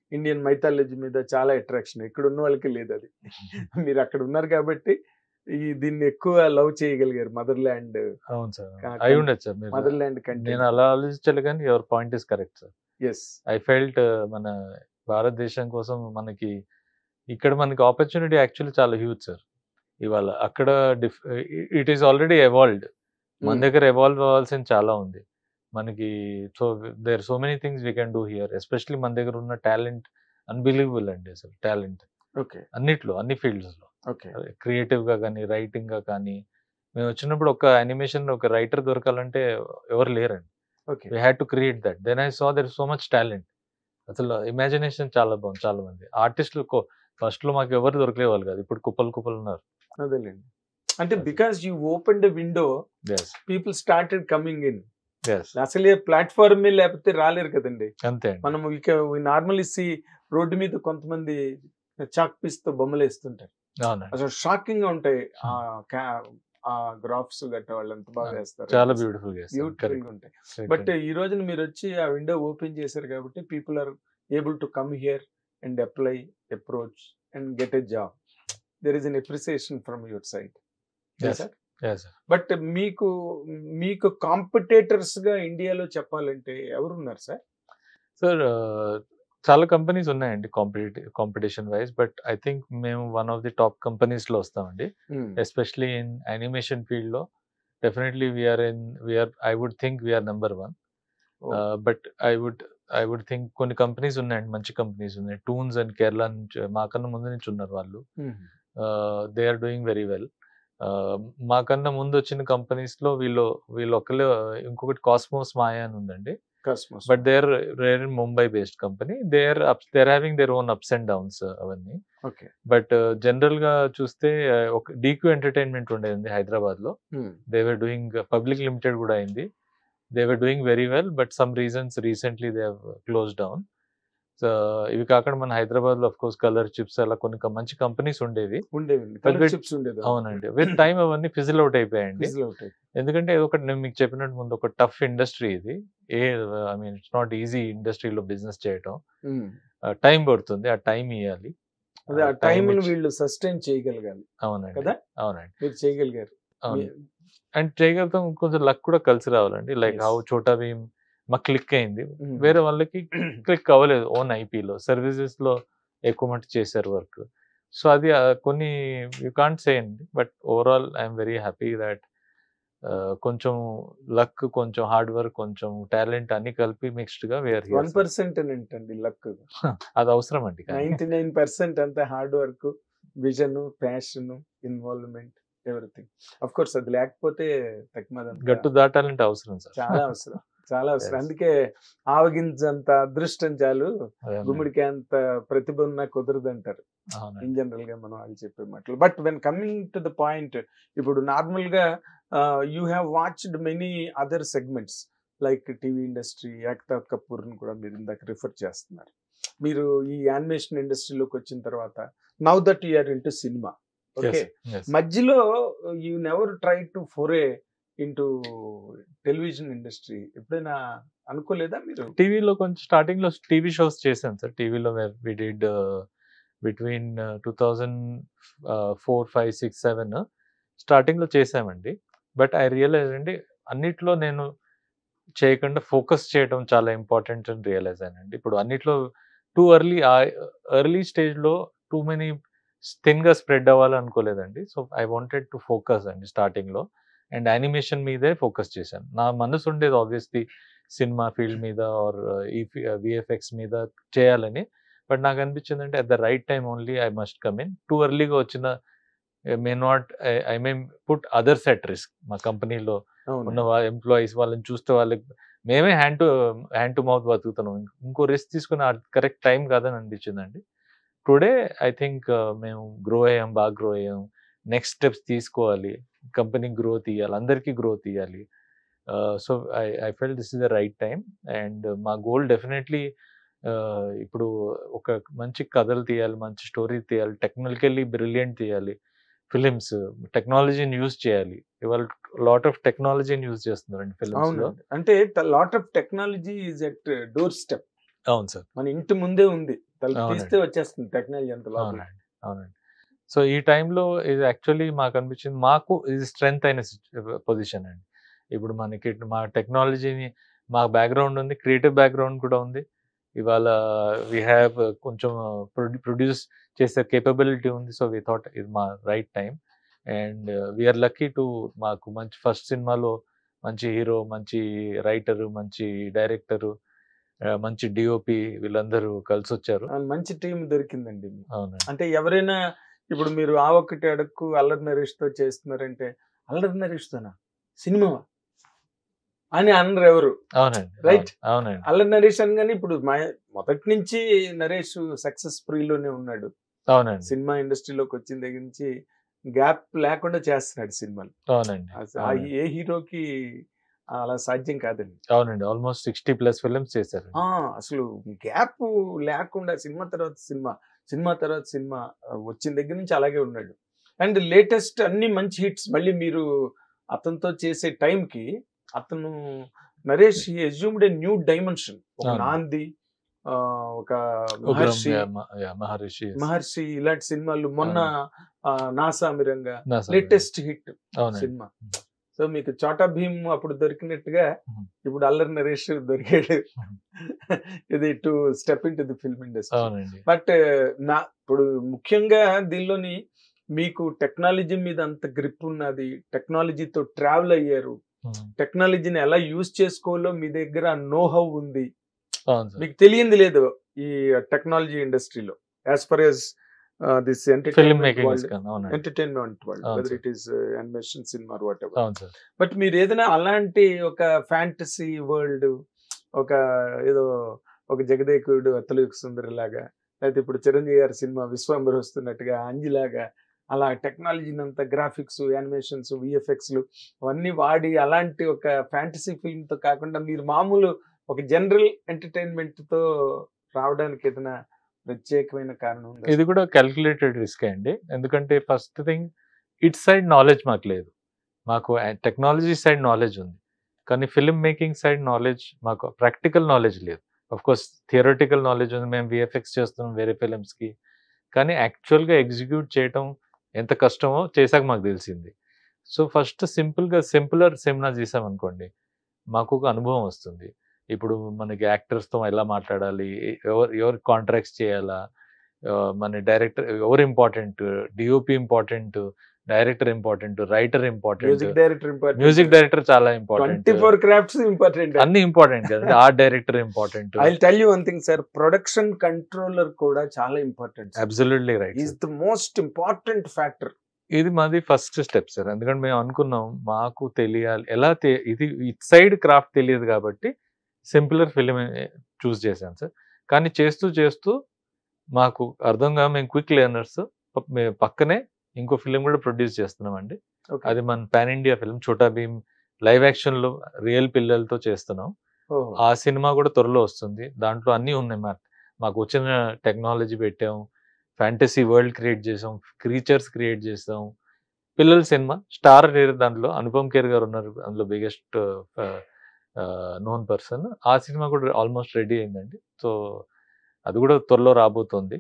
ఇండియన్ మైథాలజీ మీద చాలా అట్రాక్షన్ ఇక్కడ ఉన్న వాళ్ళకి లేదు అది మీరు అక్కడ ఉన్నారు కాబట్టి ఈ దీన్ని ఎక్కువ లవ్ చేయగలిగారు మదర్ ల్యాండ్ అవును సార్ కా- అయి ఉండొచ్చు సార్ మీరు మదర్ ల్యాండ్ నేను కంటే అలా ఆలోచించాలి కానీ your point is correct sir yes I felt మన భారతదేశం కోసం మనకి ఇక్కడ మనకి ఆపర్చునిటీ యాక్చువల్లీ చాలా హ్యూజ్ సార్ ఇవాళ అక్కడ డిఫ్ ఇట్ ఈస్ ఆల్రెడీ ఎవాల్వ్డ్ మన దగ్గర ఎవాల్వ్ అవ్వాల్సింది చాలా ఉంది మనకి so there so many things we can do here especially మన దగ్గర ఉన్న టాలెంట్ అన్బిలీవబుల్ అండి అసలు టాలెంట్ ఓకే అన్నిట్లో అన్ని fields లో ఓకే క్రియేటివ్ గా కానీ రైటింగ్ గా కానీ మేము వచ్చినప్పుడు ఒక యానిమేషన్ ఒక రైటర్ దొరకాలంటే ఎవరు లేరండి okay we had to create that then I saw there so much talent అసలు ఇమాజినేషన్ చాలా బాగుంది చాలా మంది ఆర్టిస్టులు ఫస్ట్ లో మాకు ఎవరు దొరకలేవాళ్ళు కాదు ఇప్పుడు కుప్పలు కుప్పలు ఉన్నారు అదేలేండి అంటే because you open the window yes people started coming in yes అసలు ప్లాట్ఫామ్ లేకపోతే రాలేరు కదండి అంతే అండి మనం ఇక నార్మల్ ఇసి రోడ్డు మీద కొంతమంది చాక్ పీస్ తో బొమ్మలు వేస్తుంటారు అవునండి అసలు షాకింగ్ గా ఉంటాయి ఆ ca- ఆ గ్రాఫ్స్ గట్ట వాళ్ళు ఎంత బాగా వేస్తారు చాలా బ్యూటిఫుల్ గా బ్యూటిఫుల్ గా ఉంటాయి బట్ ఈ రోజున మీరు వచ్చి ఆ విండో ఓపెన్ చేశారు కాబట్టి people are able to come here and apply approach and get a job there is an appreciation from your side Yes. But మీకు మీకు కాంపిటేటర్స్ గా ఇండియాలో చెప్పాలంటే ఎవరున్నారు సార్ సార్ చాలా కంపెనీస్ ఉన్నాయండి competitive competition wise but I think మేము one of the top companies లో వస్తామండి ఎస్పెషలీ ఇన్ యానిమేషన్ ఫీల్డ్ లో definitely we're in we're I would think we're number one but I would I would think కొన్ని companies ఉన్నాయండి మంచి companies ఉన్నాయి tunes and Kerala నుంచి మాకన్నా ముందు నుంచి ఉన్నారు వాళ్ళు they are doing very well మాకన్నా ముందు వచ్చిన కంపెనీస్ లో వీళ్ళు వీళ్ళు ఒకళ్ళు ఇంకొకటి కాస్మోస్ మాయా అని ఉందండి Cosmos but they are rare in Mumbai based company they are they are having their own ups and downs అవన్నీ ఓకే బట్ జనరల్ గా చూస్తే uh, ఒక డీక్యూ ఎంటర్టైన్మెంట్ ఉండేది హైదరాబాద్ లో they were doing public limited కూడా అయింది they were doing very well but some reasons recently they close down so ఇవి కాకుండా మన హైదరాబాద్ లో అఫ్ కోర్స్ కలర్ చిప్స్ అలా కొన్ని క- మంచి కంపెనీస్ ఉండేవి ఉండేవి But with- చిప్స్ ఉండేది అవునండి విత్ టైం అవన్నీ ఫిజిల్ అవుట్ అయిపోయాయండి Fizzle out అయిపోయి. ఎందుకంటే ఇది ఒకటి నేను మీకు చెప్పినట్టు ముందు ఒక టఫ్ ఇండస్ట్రీ ఇది a I mean it's not easy ఇండస్ట్రీలో బిజినెస్ చేయటం Hmm. టైం పడుతుంది ఆ టైం ఇవ్వాలి అదే ఆ ఆ time టైం ఇచ్చి- వీళ్ళు సస్టైన్ చేయగలగాలి అవునండి కదా? అవునండి మీరు చేయగలిగారు అవును మీ- అండ్ చేయగలుగుతాం కొంచెం లక్ కూడా కలిసి రావాలండి లైక్ Yes. హౌ చోటా భీమ్ మాకు క్లిక్ అయింది Hmm. వేరే వాళ్ళకి క్లిక్ అవ్వలేదు ఓన్ ఐపీలో సర్వీసెస్ లో ఎక్కువ మటు చేశారు వర్క్ సో అది ఆ, కొన్ని యూ కాంట్ సే అండి but overall I'm very happy that కొంచెం లక్ కొంచెం హార్డ్ వర్క్ కొంచెం టాలెంట్ అన్ని కలిపి మిక్స్డ్ గా వేర్ వన్ పర్సెంట్ ఏంటండి లక్ అది అవసరం అండి కానీ. నైన్టీ నైన్ పర్సెంట్ అంతా hard work vision passion involvement everything of course అది లేకపోతే తక్కువ గట్టు దాటాలంటే అవసరం సార్ చాలా అవసరం చాలా అవసరం Yes. అందుకే ఆవగించంత అదృష్టం చాలు అదే గుమ్మడికి అంత ప్రతిభ ఉన్నా కుదరదు అంటారు అవునండి. ఇన్ జనరల్ గా మనం వాళ్ళు చెప్పే మాటలు but when coming to the point ఇప్పుడు నార్మల్ గా you have watched many other segments like TV industry Ekta Kapoor ని కూడా మీరు ఇందాక రిఫర్ చేస్తున్నారు మీరు ఈ యానిమేషన్ ఇండస్ట్రీలోకి వచ్చిన తర్వాత now that you're into cinema Yes, okay yes. మధ్యలో you never try to foray into television industry ఎప్పుడైనా అనుకోలేదా మీరు టీవీలో కొంచెం స్టార్టింగ్ లో టీవీ షోస్ చేశాను సార్ టీవీలో we did between two thousand four five six seven starting లో చేసామండి బట్ ఐ రియలైజ్ అండి అన్నిట్లో నేను చేయకుండా ఫోకస్ చేయడం చాలా ఇంపార్టెంట్ అని రియలైజ్ అయ్యానండి ఇప్పుడు అన్నిట్లో టూ ఎర్లీ ఎర్లీ స్టేజ్ లో టూ మెనీ థిన్ గా స్ప్రెడ్ అవ్వాలి అనుకోలేదండి so I wanted to focus అండి స్టార్టింగ్ లో అండ్ యానిమేషన్ మీదే ఫోకస్ చేశాను నా మనసు ఉండేది ఆబ్వియస్లీ సినిమా ఫీల్డ్ మీద ఆర్ ఈ విఎఫ్ఎక్స్ మీద చేయాలని బట్ నాకు అనిపించింది అంటే at the right time only I must come in too ఎర్లీగా వచ్చిన may not I may put others at risk మా కంపెనీలో ఉన్న ఎంప్లాయీస్ వాళ్ళని చూస్తే వాళ్ళకి మేమే hand to hand to mouth బతుకుతున్నాం ఇంకో రిస్క్ తీసుకుని కరెక్ట్ టైం కాదని అనిపించిందండి టుడే ఐ థింక్ మేము గ్రో అయ్యాం బాగా గ్రో అయ్యాం నెక్స్ట్ స్టెప్స్ తీసుకోవాలి కంపెనీ గ్రోత్ ఇవ్వాలి అందరికీ గ్రోత్ ఇవ్వాలి so I I feel this is the right time and మా గోల్ డెఫినెట్లీ ఇప్పుడు ఒక మంచి కథలు తీయాలి మంచి స్టోరీ తీయాలి టెక్నికల్లీ బ్రిలియంట్ తీయాలి ఫిలిమ్స్ టెక్నాలజీని యూజ్ చేయాలి ఇవాళ లాట్ ఆఫ్ టెక్నాలజీని యూజ్ చేస్తున్నారండి ఫిలిమ్స్ అవును లో అంటే lot of technology is at doorstep అవును సార్ మన ఇంటి ముందే ఉంది తలుపు అవునండి. తీస్తే వచ్చేస్తుంది టెక్నాలజీ అంత లోపల అవునండి అవునండి సో ఈ టైంలో ఇది యాక్చువల్లీ మాకు అనిపించింది మాకు ఇది స్ట్రెంగ్త్ అయిన పొజిషన్ అండి ఇప్పుడు మనకి మా టెక్నాలజీని మా బ్యాక్గ్రౌండ్ ఉంది క్రియేటివ్ బ్యాక్గ్రౌండ్ కూడా ఉంది ఇవాళ వీ హ్యావ్ కొంచెం ప్రొడ్యూస్ చేసే కేపబిలిటీ ఉంది సో వీ థాట్ ఇది మా right time and we're lucky to మాకు మంచి ఫస్ట్ సినిమాలో మంచి హీరో మంచి రైటరు మంచి డైరెక్టరు మంచి డిఓపి వీళ్ళందరూ కలిసి వచ్చారు ఆ, మంచి టీం దొరికిందండి మీకు. అవునండి అంటే ఎవరైనా ఇప్పుడు మీరు ఆ ఒక్కటి అడక్కు అల్లరి నరేష్ తో చేస్తున్నారంటే అల్లరి నరేష్ తోనా సినిమా అని అనరు ఎవరు అవునండి Right. అవును- అవునండి అల్లరి నరేష్ అనగానే ఇప్పుడు మా- మొదటి నుంచి నరేష్ సక్సెస్ లోనే ఉన్నాడు అవునండి సినిమా ఇండస్ట్రీలోకి వచ్చిన దగ్గర నుంచి గ్యాప్ లేకుండా చేస్తున్నాడు సినిమాలు అవునండి అస- ఆ ఏ హీరోకి అలా సాధ్యం కాదండి అవునండి ఆల్మోస్ట్ సిక్స్టీ ప్లస్ ఫిల్మ్స్ చేశారు ఆ అసలు గ్యాప్ లేకుండా సినిమా తర్వాత సినిమా సినిమా తర్వాత సినిమా ఆ, వచ్చిన దగ్గర నుంచి అలాగే ఉన్నాడు అండ్ లేటెస్ట్ అన్ని మంచి హిట్స్ మళ్ళీ మీరు అతనితో చేసే టైంకి అతను Naresh assumed a new dimension ఒక అవును. నాంది ఆ, ఒక ఉగ్రం, మహర్షి yeah, మ- yeah, మహర్షి yes. మహర్షి ఇలాంటి సినిమాలు మొన్న ఆ, నాసామిరంగా నా సార్. లేటెస్ట్ హిట్ అవునండి సినిమా సో మీకు చోటా భీమ్ అప్పుడు దొరికినట్టుగా Mhm. ఇప్పుడు అల్లరి నరేష్ దొరికాడు ఇది to step into the film industry అవునండి బట్ నా ఇప్పుడు ముఖ్యంగా దీనిలోని మీకు టెక్నాలజీ మీద అంత గ్రిప్ ఉన్నది టెక్నాలజీతో ట్రావెల్ అయ్యారు ఉమ్. టెక్నాలజీని ఎలా యూజ్ చేసుకోవాలో మీ దగ్గర నో హౌ ఉంది అవును సార్ మీకు తెలియంది లేదు ఈ టెక్నాలజీ ఇండస్ట్రీలో as for as this film entertainment making world అవునండి ఎంటర్టైన్మెంట్ వరల్డ్ అవును whether sir. It is animation cinema whatever అవును సార్ బట్ మీరు ఏదైనా అలాంటి ఒక ఫ్యాంటసీ వరల్డ్ ఒక ఏదో ఒక జగదేకుడు అత్తలు సుందరి లాగా లేకపోతే ఇప్పుడు చిరంజీవి గారి సినిమా విశ్వంబర్ వస్తున్నట్టుగా అంజిలాగా అలా టెక్నాలజీని అంతా గ్రాఫిక్స్ యానిమేషన్స్ విఎఫ్ఎక్స్లు అవన్నీ వాడి అలాంటి ఒక ఫ్యాంటసీ ఫిల్మ్ తో కాకుండా మీరు మామూలు ఒక జనరల్ ఎంటర్టైన్మెంట్ తో రావడానికి ఏదైనా ప్రత్యేకమైన కారణం ఉందా? ఇది కూడా క్యాల్కులేటెడ్ రిస్క్ అండి ఎందుకంటే first thing IT side knowledge మాకు లేదు మాకు టెక్నాలజీ సైడ్ నాలెడ్జ్ ఉంది కానీ ఫిల్మ్ మేకింగ్ సైడ్ నాలెడ్జ్ మాకు ప్రాక్టికల్ నాలెడ్జ్ లేదు అఫ్ కోర్స్ థియరటికల్ నాలెడ్జ్ ఉంది మేము విఎఫ్ఎక్స్ చేస్తున్నాం వేరే ఫిలిమ్స్కి కానీ యాక్చువల్గా ఎగ్జిక్యూట్ చేయటం ఎంత కష్టమో చేశాక మాకు తెలిసింది సో ఫస్ట్ సింపుల్గా సింపులర్ సినిమా చేసాం అనుకోండి మాకు ఒక అనుభవం వస్తుంది ఇప్పుడు మనకి యాక్టర్స్తో ఎలా మాట్లాడాలి ఎవరు ఎవరు కాంట్రాక్ట్స్ చేయాలా ఆ, మన డైరెక్టర్ ఎవరు important DOP important director important writer important music director important music director చాలా important twenty four crafts important అన్ని ఇంపార్టెంట్ కదా art director important I tell you one thing sir production controller కూడా చాలా important absolutely right is the most important factor ఇది మాది first step sir ఎందుకంటే మేము అనుకున్నాం మాకు తెలియాలి ఎలా తె- ఇది ఇట్ సైడ్ క్రాఫ్ట్ తెలియదు కాబట్టి సింపులర్ ఫిలిం చూస్ చేశాను సార్ కానీ చేస్తూ చేస్తూ మాకు అర్థంగా మేము క్విక్ లెర్నర్స్ మేము పక్కనే ఇంకో ఫిలిం కూడా ప్రొడ్యూస్ చేస్తున్నామండి అది మన pan India film Chhota Bheem live action లో రియల్ పిల్లలతో చేస్తున్నాం ఆ సినిమా కూడా త్వరలో వస్తుంది దాంట్లో అన్నీ ఉన్నాయి మా మాకు వచ్చిన టెక్నాలజీ పెట్టాం ఫ్యాంటసీ వరల్డ్ క్రియేట్ చేసాం క్రీచర్స్ క్రియేట్ చేసాం పిల్లల సినిమా స్టార్ హీరో దాంట్లో అనుపమ్ ఖేర్ గారు ఉన్నారు అందులో బిగ్గెస్ట్ నోన్ పర్సన్ ఆ సినిమా కూడా ఆల్మోస్ట్ రెడీ అయిందండి సో అది కూడా త్వరలో రాబోతుంది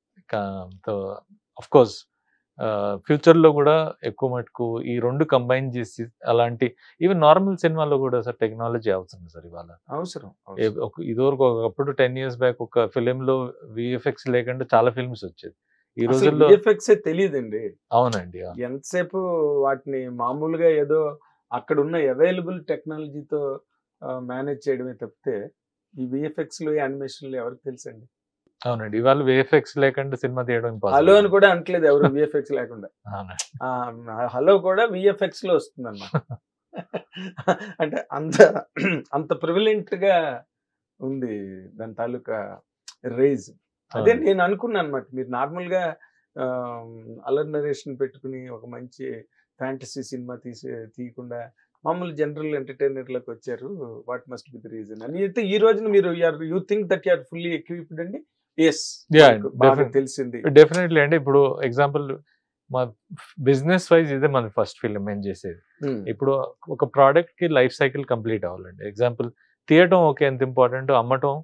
అఫ్ కోర్స్ ఫ్యూచర్లో కూడా ఎక్కువ మటుకు ఈ రెండు కంబైన్ చేసి అలాంటి ఈవెన్ నార్మల్ సినిమాలో కూడా సార్ టెక్నాలజీ అవసరం సార్ ఇవాళ అవసరం ఏ- ఒక- ఇదివరకు ఒకప్పుడు టెన్ ఇయర్స్ బ్యాక్ ఒక ఫిలిం లో విఎఫ్ఎక్స్ లేకుండా చాలా ఫిల్మ్స్ వచ్చేది ఈ రోజుల్లో విఎఫ్ఎక్స్ తెలియదండి అవునండి ఆ, ఎంతసేపు వాటిని మామూలుగా ఏదో అక్కడ ఉన్న అవైలబుల్ టెక్నాలజీతో మేనేజ్ చేయడమే తప్పితే ఈ విఎఫ్ఎక్స్ లో యానిమేషన్లు ఎవరికి తెలుసండి అవునండి ఇవాళ విఎఫ్ఎక్స్ లేకుండా సినిమా తీయడం హలో అని ఇంపాసిబుల్ కూడా అనట్లేదు ఎవరు విఎఫ్ఎక్స్ లేకుండా అవునండి ఆ, హలో కూడా విఎఫ్ఎక్స్ లో వస్తుంది అన్నమాట అంటే అంత అంత ప్రివిలెంట్ గా ఉంది దాని తాలూకా రేజ్ అదే అవును. నేను అనుకున్నాను అనమాట మీరు నార్మల్ గా అలర్ నరేషన్ పెట్టుకుని ఒక మంచి ఫ్యాంటసీ సినిమా తీసి తీయకుండా మామూలు జనరల్ ఎంటర్టైనర్లకు వచ్చారు what must be the reason అని అయితే ఈ రోజున మీరు you think that you're fully equipped అండి ఎస్ Yeah, బాగా definitely. తెలిసింది డెఫినెట్లీ అండి ఇప్పుడు ఎగ్జాంపుల్ మా బిజినెస్ వైజ్ ఇదే మన ఫస్ట్ ఫిలిం ఏం చేసేది Hmm. ఇప్పుడు ఒక ప్రోడక్ట్ కి లైఫ్ సైకిల్ కంప్లీట్ అవ్వాలండి ఎగ్జాంపుల్ తీయటం ఓకే ఎంత ఇంపార్టెంట్ అమ్మటం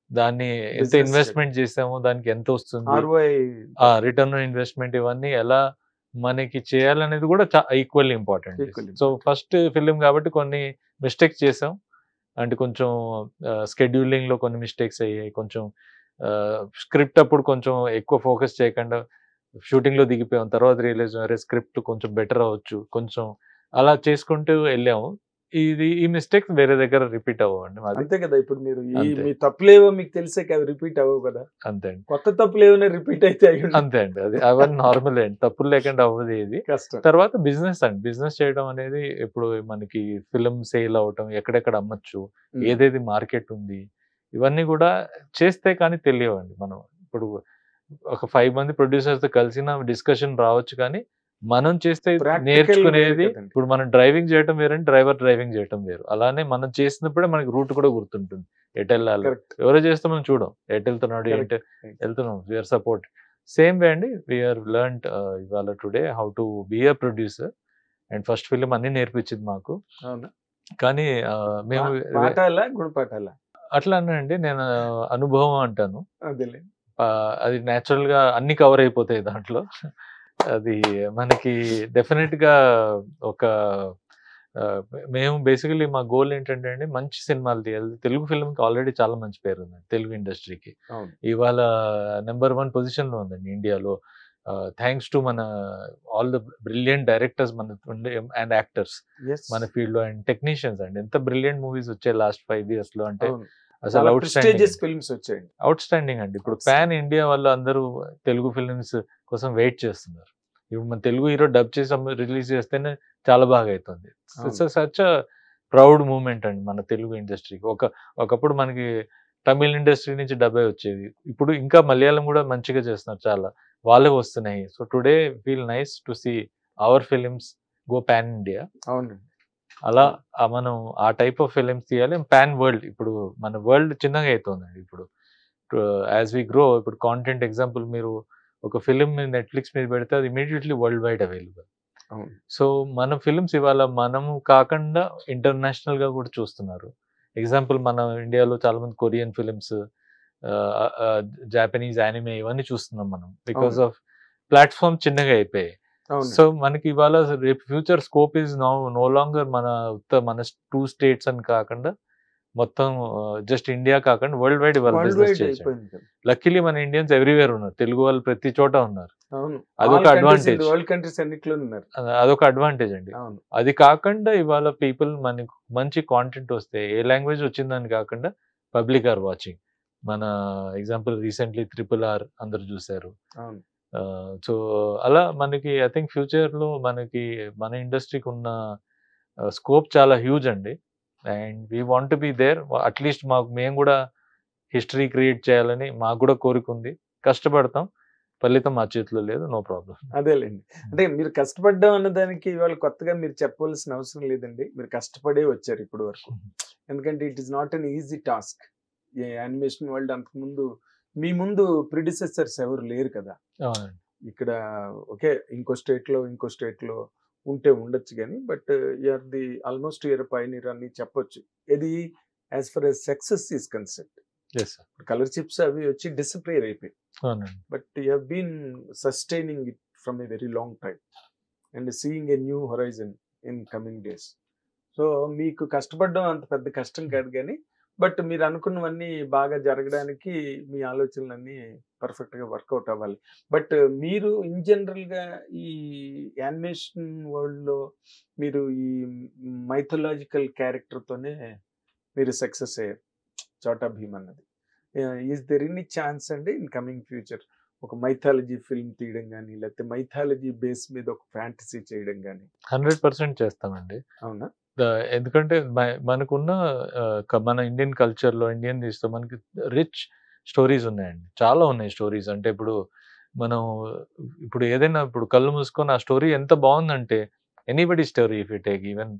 దాన్ని ఎంత Business ఇన్వెస్ట్మెంట్ చేసామో దానికి ఎంత వస్తుంది ఆర్ఓఐ రిటర్న్ ఇన్వెస్ట్మెంట్ ఇవన్నీ ఎలా మనకి చేయాలనేది కూడా equally important Equally so first film కాబట్టి కొన్ని మిస్టేక్స్ చేసాం అంటే కొంచెం స్కెడ్యూలింగ్ లో కొన్ని మిస్టేక్స్ అయ్యాయి కొంచెం స్క్రిప్ట్ అప్పుడు కొంచెం ఎక్కువ ఫోకస్ చేయకుండా షూటింగ్ లో దిగిపోయాం తర్వాత రియలైజ్ అరే స్క్రిప్ట్ కొంచెం బెటర్ అవ్వచ్చు కొంచెం అలా చేసుకుంటూ వెళ్ళాము ఇది ఈ మిస్టేక్స్ వేరే దగ్గర రిపీట్ అవ్వండి మాది అంతే కదా ఇప్పుడు మీరు ఈ అంతే. మీ తప్పులేవో మీకు తెలిసే కదా రిపీట్ అవ్వవు కదా అంతే అండి కొత్త తప్పులు ఏమైనా రిపీట్ అయితే అయ్యి ఉంటే అంతే అండి అది అవన్నీ నార్మల్ అండి తప్పులు లేకుండా అవ్వదు ఇది కష్టం తర్వాత బిజినెస్ అండి బిజినెస్ చేయడం అనేది ఇప్పుడు మనకి ఫిల్మ్ సేల్ అవటం ఎక్కడెక్కడ అమ్మచ్చు ఉమ్. ఏదేది మార్కెట్ ఉంది ఇవన్నీ కూడా చేస్తే కానీ తెలియవండి మనం ఇప్పుడు ఒక ఫైవ్ మంది ప్రొడ్యూసర్స్ తో కలిసిన డిస్కషన్ రావచ్చు కానీ మనం చేస్తే Practical నేర్చుకునేది వేరే కదండి. ఇప్పుడు మనం డ్రైవింగ్ చేయటం వేరండి డ్రైవర్ డ్రైవింగ్ చేయటం వేరు అలానే మనం చేసినప్పుడే మనకి రూట్ కూడా గుర్తుంటుంది ఎటు వెళ్ళాలి కరెక్ట్ ఎవరో చేస్తే మనం చూడం ఎటు వెళ్తున్నాడు Correct. ఏంటి వెళ్తున్నాం వీఆర్ సపోర్ట్ సేమ్ వే అండి వీఆర్ లర్న్ ఇవాళ today how to be a producer and first film అన్ని నేర్పించింది మాకు అవునా కానీ ఆ, మేము పా- పాఠాలా గుణపాఠాలా అట్లా అనండి నేను అనుభవం అంటాను అదేలే ఆ, అది natural గా అన్ని కవర్ అయిపోతాయి దాంట్లో అది మనకి definite గా ఒక ఆ, మేము బేసికలీ మా గోల్ ఏంటంటే అండి మంచి సినిమాలు తీయాలి తెలుగు ఫిల్మ్కి ఆల్రెడీ చాలా మంచి పేరు ఉంది తెలుగు ఇండస్ట్రీకి అవును ఇవాళ నెంబర్ వన్ పొజిషన్ లో ఉందండి ఇండియాలో థ్యాంక్స్ టు మన ఆల్ ద బ్రిలియంట్ డైరెక్టర్స్ మన అండ్ యాక్టర్స్ Yes. మన ఫీల్డ్ లో అండ్ టెక్నీషియన్స్ అండి ఎంత బ్రిలియంట్ మూవీస్ వచ్చాయి లాస్ట్ ఫైవ్ ఇయర్స్ లో అంటే అవును. అసలు చాలా అవుట్ ప్రెస్టీజియస్ ఫిల్మ్స్ వచ్చాయండి అవుట్ స్టాండింగ్ అండి ఇప్పుడు Outstanding. పాన్ ఇండియా వాళ్ళు అందరూ తెలుగు ఫిల్మ్స్ కోసం వెయిట్ చేస్తున్నారు ఇప్పుడు మన తెలుగు హీరో డబ్ చేసి రిలీజ్ చేస్తేనే చాలా బాగా అవుతుంది అవును. సచ్ ప్రౌడ్ మూమెంట్ అండి మన తెలుగు ఇండస్ట్రీకి ఒక ఒకప్పుడు మనకి తమిళ ఇండస్ట్రీ నుంచి డబ్బే వచ్చేది ఇప్పుడు ఇంకా మలయాళం కూడా మంచిగా చేస్తున్నారు చాలా వాళ్ళే వస్తున్నాయి so today feel nice to see our films go pan India అవునండి అలా ఆ మనం ఆ టైప్ ఆఫ్ ఫిలిమ్స్ తీయాలి పాన్ వరల్డ్ ఇప్పుడు మన వరల్డ్ చిన్నగా అవుతుందండి ఇప్పుడు యాజ్ వి గ్రో ఇప్పుడు కాంటెంట్ ఎగ్జాంపుల్ మీరు ఒక ఫిలిం నెట్ఫ్లిక్స్ మీద పెడితే అది ఇమీడియట్లీ వరల్డ్ వైడ్ అవైలబుల్ అవును సో మన ఫిలిమ్స్ ఇవాళ మనము కాకుండా ఇంటర్నేషనల్ గా కూడా చూస్తున్నారు ఎగ్జాంపుల్ మన ఇండియాలో చాలా మంది కొరియన్ ఫిలిమ్స్ జాపనీస్ యానిమే ఇవన్నీ చూస్తున్నాం మనం బికాస్ ఆఫ్ ప్లాట్ఫామ్ చిన్నగా అయిపోయాయి అవును సో మనకి ఇవాళ రేపు future scope is no no longer మన ఉత్త మన టూ స్టేట్స్ అని కాకుండా మొత్తం జస్ట్ ఇండియా కాకుండా వరల్డ్ వైడ్ ఇవాళ వరల్డ్ బిజినెస్ వైడ్ చేయొచ్చు అయిపోయింది కదా లక్కీలీ మన ఇండియన్స్ ఎవ్రీవేర్ ఉన్నారు తెలుగు వాళ్ళు ప్రతి చోట ఉన్నారు అవును అదొక advantage. వరల్డ్ కంట్రీస్ అన్నిట్లో ఉన్నారు అద- అదొక అడ్వాంటేజ్ అండి అవును అది కాకుండా ఇవాళ పీపుల్ మనకి మంచి కాంటెంట్ వస్తే ఏ లాంగ్వేజ్ వచ్చిందని కాకుండా పబ్లిక్ ఆర్ వాచింగ్ మన ఎగ్జాంపుల్ రీసెంట్లీ ట్రిపుల్ ఆర్ అందరు చూశారు అవును సో అలా మనకి ఐ థింక్ ఫ్యూచర్ లో మనకి మన ఇండస్ట్రీకి ఉన్న స్కోప్ చాలా హ్యూజ్ అండి and we want be there at least మాకు మేము కూడా హిస్టరీ క్రియేట్ చేయాలని మాకు కూడా కోరిక ఉంది కష్టపడతాం ఫలితం మా చేతిలో లేదు నో ప్రాబ్లం అదేలేండి అంటే మీరు కష్టపడ్డాం అన్నదానికి ఇవాళ కొత్తగా మీరు చెప్పవలసిన అవసరం లేదండి మీరు కష్టపడే వచ్చారు ఇప్పుడు వరకు ఎందుకంటే it is not an easy task a animation world అంతకుముందు మీ ముందు ప్రిడిసెసర్స్ ఎవరు లేరు కదా అవునండి ఇక్కడ ఓకే ఇంకో స్టేట్ లో ఇంకో స్టేట్ లో ఉంటే ఉండొచ్చు కానీ but you are the almost you are pioneer అని చెప్పొచ్చు ఇది as for as success is concept yes sir colour chips అవి వచ్చి డిసప్లేర్ అయిపోయి అవునండి but you have been sustaining it from a very long time and seeing a new horizon in coming days so మీకు కష్టపడడం అంత పెద్ద కష్టం కాదు కానీ బట్ మీరు అనుకున్నవన్నీ బాగా జరగడానికి మీ ఆలోచనలన్నీ perfect గా వర్కౌట్ అవ్వాలి బట్ మీరు ఇన్ గా ఈ యానిమేషన్ లో మీరు ఈ మైథలాజికల్ తోనే మీరు సక్సెస్ అయ్యారు చోటా భీమ్ అన్నది ఈజ్ దెర్ ఎనీ ఛాన్స్ అండి ఇన్ కమింగ్ ఫ్యూచర్ ఒక మైథాలజీ ఫిల్మ్ తీయడం కానీ లేకపోతే మైథాలజీ బేస్ మీద ఒక ఫ్యాంటసీ చేయడం కానీ హండ్రెడ్ పర్సెంట్ చేస్తామండి అవునా ద- ఎందుకంటే మ- మనకున్న ఆ, క- మన ఇండియన్ కల్చర్ లో ఇండియన్ తీస్తే మనకి రిచ్ స్టోరీస్ ఉన్నాయండి చాలా ఉన్నాయి స్టోరీస్ అంటే ఇప్పుడు మనం ఇప్పుడు ఏదైనా ఇప్పుడు కళ్ళు మూసుకొని ఆ స్టోరీ ఎంత బాగుందంటే anybody story if you take even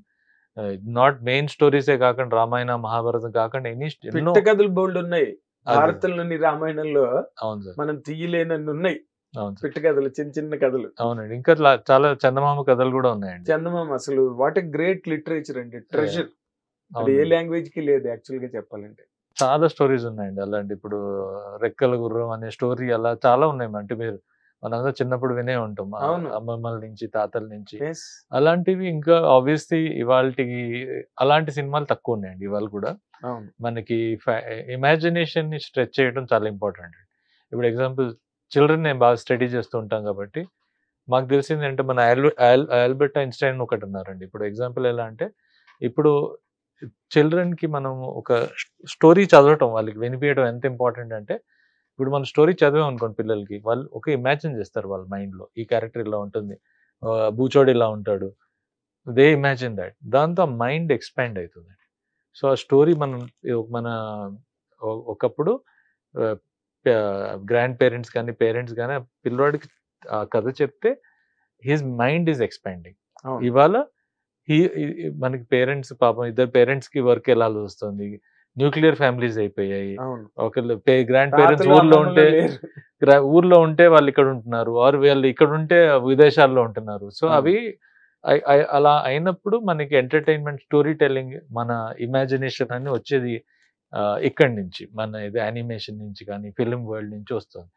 not main స్టోరీసే కాకుండా రామాయణ మహాభారతం కాకుండా ఎన్ని ఎన్నో పిట్ట కథలు బోల్డ్ ఉన్నాయి అదే. భారతంలోని రామాయణంలో అవును సార్ మనం తీయలేనన్ని ఉన్నాయి అవును సార్ పిట్ట కథలు చిన్న చిన్న కథలు అవునండి ఇంకా లా- చాలా చందమామ కథలు కూడా ఉన్నాయండి చందమామ అసలు వాట్ ఎ గ్రేట్ లిటరేచర్ అండి ట్రెజర్ అది ఏ అవునండి. లాంగ్వేజ్ కి లేదు యాక్చువల్ గా చెప్పాలంటే చాలా స్టోరీస్ ఉన్నాయండి అలాంటి ఇప్పుడు రెక్కల గుర్రం అనే స్టోరీ అలా చాలా ఉన్నాయి అంటే మీరు మనందరం చిన్నప్పుడు వినే ఉంటాం మా అవును. అమ్మమ్మల నుంచి తాతల నుంచి Yes. అలాంటివి ఇంకా ఆబ్వియస్లీ ఇవాళకి అలాంటి సినిమాలు తక్కువ ఉన్నాయండి ఇవాళ కూడా అవును మనకి ఇమాజినేషన్ ని స్ట్రెచ్ చేయడం చాలా ఇంపార్టెంట్ ఇప్పుడు ఎగ్జాంపుల్ చిల్డ్రన్ నేను బాగా స్టడీ చేస్తూ ఉంటాం కాబట్టి మాకు తెలిసింది అంటే మన ఆల్బర్ట్ ఆల్బర్ట్ ఐన్స్టైన్ ఒకటి ఉన్నారండి ఇప్పుడు ఎగ్జాంపుల్ ఎలా అంటే ఇప్పుడు చిల్డ్రన్ కి మనం ఒక స్టోరీ చదవటం వాళ్ళకి వినిపించడం ఎంత ఇంపార్టెంట్ అంటే ఇప్పుడు మనం స్టోరీ చదివాం అనుకోండి పిల్లలకి వాళ్ళు ఒక ఇమాజిన్ చేస్తారు వాళ్ళ mind లో ఈ క్యారెక్టర్ ఇలా ఉంటుంది ఆ, బూచోడు ఇలా ఉంటాడు దే ఇమాజిన్ దాట్ దాంతో మైండ్ ఎక్స్పాండ్ అవుతుంది సో ఆ స్టోరీ మనం మన ఒ- ఒకప్పుడు గ్రాండ్ పేరెంట్స్ కానీ పేరెంట్స్ కానీ ఆ పిల్లోడికి ఆ కథ చెప్తే హిజ్ మైండ్ ఈజ్ ఎక్స్పాండింగ్ అవును ఇవాళ హీ మనకి పేరెంట్స్ పాపం ఇద్దరు పేరెంట్స్ కి వర్క్ ఎలా వస్తుంది న్యూక్లియర్ ఫ్యామిలీస్ అయిపోయాయి అవును ఒకళ్ళు గ్రాండ్ పేరెంట్స్ తాతలు, ఊర్లో అమ్మమ్మలు ఉంటే లేరు. గ్రా- ఊర్లో ఉంటే వాళ్ళు ఇక్కడ ఉంటున్నారు ఆర్ వాళ్ళు ఇక్కడ ఉంటే విదేశాల్లో ఉంటున్నారు సో అవును. అవి ఐ- ఐ- అలా అయినప్పుడు మనకి ఎంటర్టైన్మెంట్ స్టోరీ టెల్లింగ్ మన ఇమాజినేషన్ అని వచ్చేది ఆ, ఇక్కడి నుంచి మన ఇది యానిమేషన్ నుంచి కానీ ఫిలిం వరల్డ్ నుంచి వస్తుంది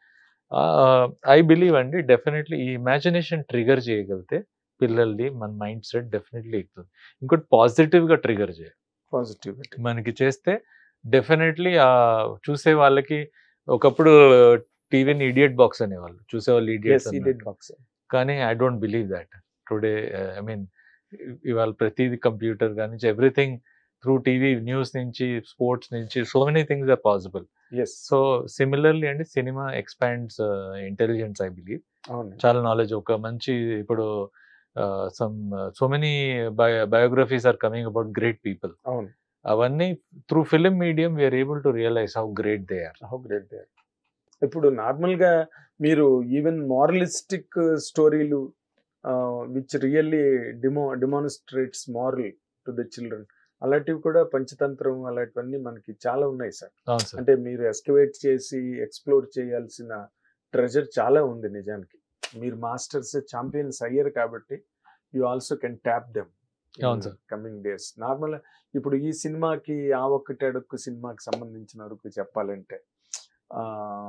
ఐ బిలీవ్ అండి డెఫినెట్లీ ఈ ఇమాజినేషన్ ట్రిగర్ చేయగలిగితే పిల్లల్ని మన మైండ్ సెట్ డెఫినెట్లీ ఎక్కుతుంది ఇంకోటి పాజిటివ్ గా ట్రిగర్ చేయాలి పాజిటివిటీ మనకి చేస్తే డెఫినెట్లీ ఆ చూసే వాళ్ళకి ఒకప్పుడు టీవీని ఇడియట్ బాక్స్ అనేవాళ్ళు చూసేవాళ్ళు ఎస్ ఇడియట్స్ ఇడియట్ బాక్స్ కానీ I don't believe that today I mean ఇవాళ ప్రతిదీ కంప్యూటర్ కానీ ఎవ్రీథింగ్ త్రూ టీవీ న్యూస్ నుంచి స్పోర్ట్స్ నుంచి so many things are possible yes so similarly అండి cinema expands intelligence I believe అవును చాలా నాలెడ్జ్ ఒక మంచి ఇప్పుడు some so many biographies are coming about great people అవును అవన్నీ through film medium we are able to realise how great they are how great they ఇప్పుడు normal గా మీరు ఈవెన్ మారలిస్టిక్ స్టోరీలు which really demo demonstrates moral to the children అలాంటివి కూడా పంచతంత్రం అలాంటివన్నీ మనకి చాలా ఉన్నాయి సార్ అవును సార్ అంటే మీరు ఎస్కవేట్ చేసి ఎక్స్ప్లోర్ చేయాల్సిన ట్రెజర్ చాలా ఉంది నిజానికి మీరు మాస్టర్స్ ఛాంపియన్స్ అయ్యారు కాబట్టి you also can tap them అవును సార్. కమింగ్ డేస్ నార్మల్ ఇప్పుడు ఈ సినిమాకి ఆ ఒక్కటి అడుక్కు సినిమాకి సంబంధించిన వరకు చెప్పాలంటే ఆ,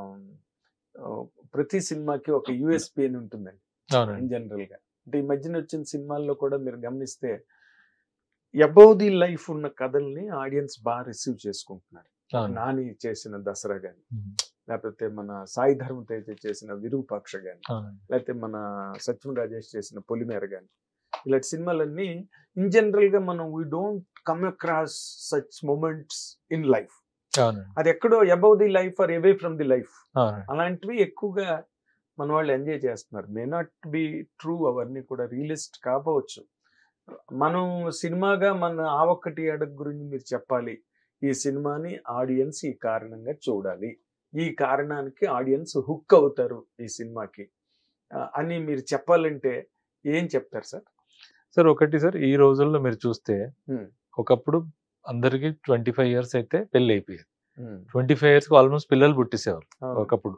ఆ, ప్రతి సినిమాకి ఒక యుఎస్పి అని ఉంటుందండి ఇన్ అవునండి జనరల్ గా అంటే ఈ మధ్యన వచ్చిన సినిమాల్లో కూడా మీరు గమనిస్తే అబౌవ్ ది లైఫ్ ఉన్న కథల్ని ఆడియన్స్ బాగా రిసీవ్ చేసుకుంటున్నారు అవును నాని చేసిన దసరా గాని Mhm. లేకపోతే మన సాయి ధర్మ తేజ చేసిన విరూపాక్ష గాని అవునండి లేకపోతే మన సత్యం రాజేష్ చేసిన పొలిమేర గాని ఇలాంటి సినిమాలన్నీ ఇన్ జనరల్ గా మనం we don't come across such moments in life అవునండి అది ఎక్కడో above the life or away from the life అవునండి అలాంటివి ఎక్కువగా మన వాళ్ళు ఎంజాయ్ చేస్తున్నారు మే నాట్ బి ట్రూ అవన్నీ కూడా రియలిస్ట్ కాకపోవచ్చు మనం సినిమాగా మన ఆ ఒక్కటి అడుగు గురించి మీరు చెప్పాలి ఈ సినిమాని ఆడియన్స్ ఈ కారణంగా చూడాలి ఈ కారణానికి ఆడియన్స్ హుక్ అవుతారు ఈ సినిమాకి ఆ, అని మీరు చెప్పాలంటే ఏం చెప్తారు సార్ సార్ ఒకటి సార్ ఈ రోజుల్లో మీరు చూస్తే Hmm. ఒకప్పుడు అందరికి ట్వంటీ ఫైవ్ ఇయర్స్ అయితే పెళ్లి అయిపోయేది ట్వంటీ ఫైవ్ ఇయర్స్ ఆల్మోస్ట్ పిల్లలు పుట్టేసేవారు ఒకప్పుడు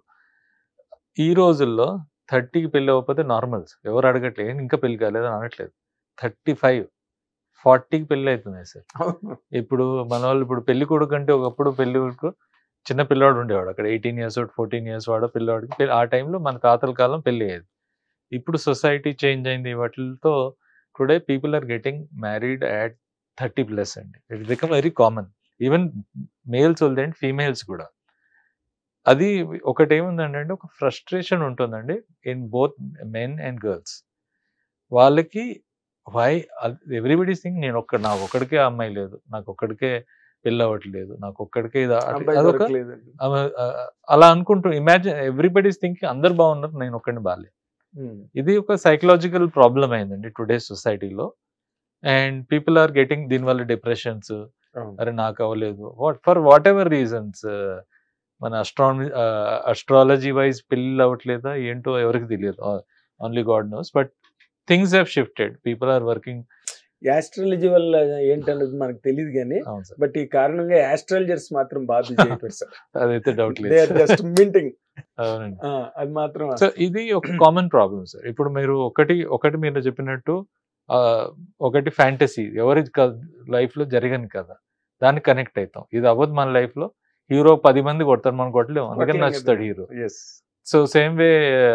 ఈ రోజుల్లో థర్టీకి పెళ్లి అవ్వకపోతే నార్మల్స్ ఎవరు అడగట్లేదు ఇంకా పెళ్లి కాలేదు అని అనట్లేదు థర్టీ ఫైవ్ ఫార్టీకి పెళ్లి అవుతున్నాయి సార్ ఇప్పుడు మన వాళ్ళు ఇప్పుడు పెళ్లి కొడుకు అంటే ఒకప్పుడు పెళ్లి కొడుకు చిన్న పిల్లవాడు ఉండేవాడు అక్కడ ఎయిటీన్ ఇయర్స్ ఫోర్టీన్ ఇయర్స్ వాడు పిల్లవాడికి పెళ్లి- ఆ టైంలో మన తాతల కాలం పెళ్లి అయ్యేది ఇప్పుడు సొసైటీ చేంజ్ అయింది వాటితో today people are getting married at thirty plus అండి it become very common even males వద్దండి ఫీమేల్స్ కూడా అది ఒకటి ఏముందండి అంటే ఒక ఫ్రస్ట్రేషన్ ఉంటుందండి in both men and girls వాళ్ళకి వై ఎవ్రీబడి థింగ్ నేను ఒక్క నాకు ఒక్కడికే అమ్మాయి లేదు నాకు ఒక్కడికే పెళ్ళి అవ్వట్లేదు నాకు ఒక్కడికే ఇది అట్లా- అబ్బాయి అదొక దొరకలేదండి ఆమె- ఆ, అలా అనుకుంటూ ఇమాజిన్ ఎవ్రీబడీస్ థింకింగ్ అందరు బాగున్నారు నేను ఒక్కడిని బాగాలేదు ఉమ్, ఇది ఒక సైకలాజికల్ ప్రాబ్లం అయిందండి టుడే సొసైటీలో అండ్ పీపుల్ ఆర్ గెటింగ్ దీనివల్ల డిప్రెషన్స్ అవును. అరే నాకు అవ్వలేదు what for what ever reasons మన అస్ట్రాలజీ అస్ట్రాలజీ వైజ్ పెళ్ళి అవ్వట్లేదా ఏంటో ఎవరికి తెలియదు only God knows but things have shifted people are working astrology వల్ల ఏంటన్నది మనకు తెలియదు కానీ అవును సార్ బట్ ఈ కారణంగా యాస్ట్రాలజర్స్ మాత్రం బాధ చేయట్లేదు సార్ అదైతే డౌట్ దే ఆర్ లేదు జస్ట్ మింటింగ్ అవునండి అది మాత్రం సో ఇది ఒక కామన్ ప్రాబ్లం సార్ ఇప్పుడు మీరు ఒకటి ఒకటి మీరు చెప్పినట్టు ఆ, ఒకటి ఫ్యాంటసీ ఎవరి లైఫ్ లో జరగని కదా దానికి కనెక్ట్ అవుతాం ఇది అవ్వదు మన లైఫ్ లో హీరో పది మంది కొడతారు మనం కొట్టలేము అందుకని కొట్టలేం నచ్చుతాడు కదా. Hero yes so same way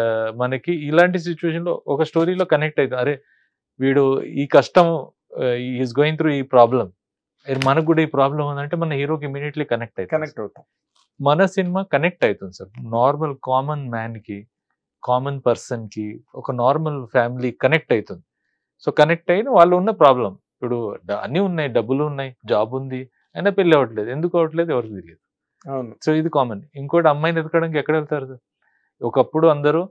మనకి ఇలాంటి సిచ్యువేషన్ లో ఒక స్టోరీలో కనెక్ట్ అవుతాం అరే వీడు ఈ కష్టం ఈస్ గోయింగ్ త్రూ ఈ ప్రాబ్లం మనకు కూడా ఈ ప్రాబ్లం ఉందంటే మన హీరోకి ఇమీడియట్లీ కనెక్ట్ అవుతుంది కనెక్ట్ అవుతాం మన సినిమా కనెక్ట్ అవుతుంది సార్ నార్మల్ కామన్ మ్యాన్ కి కామన్ పర్సన్ కి ఒక నార్మల్ ఫ్యామిలీ కనెక్ట్ అవుతుంది సో కనెక్ట్ అయిన వాళ్ళు ఉన్న ప్రాబ్లం ఇప్పుడు డ- అన్నీ ఉన్నాయి డబ్బులు ఉన్నాయి జాబ్ ఉంది అయినా పెళ్ళి అవ్వట్లేదు ఎందుకు అవ్వట్లేదు ఎవరికి తెలియదు అవును సో ఇది కామన్ ఇంకోటి అమ్మాయిని ఎతకడానికి ఎక్కడ వెళ్తారు సార్ ఒకప్పుడు అందరూ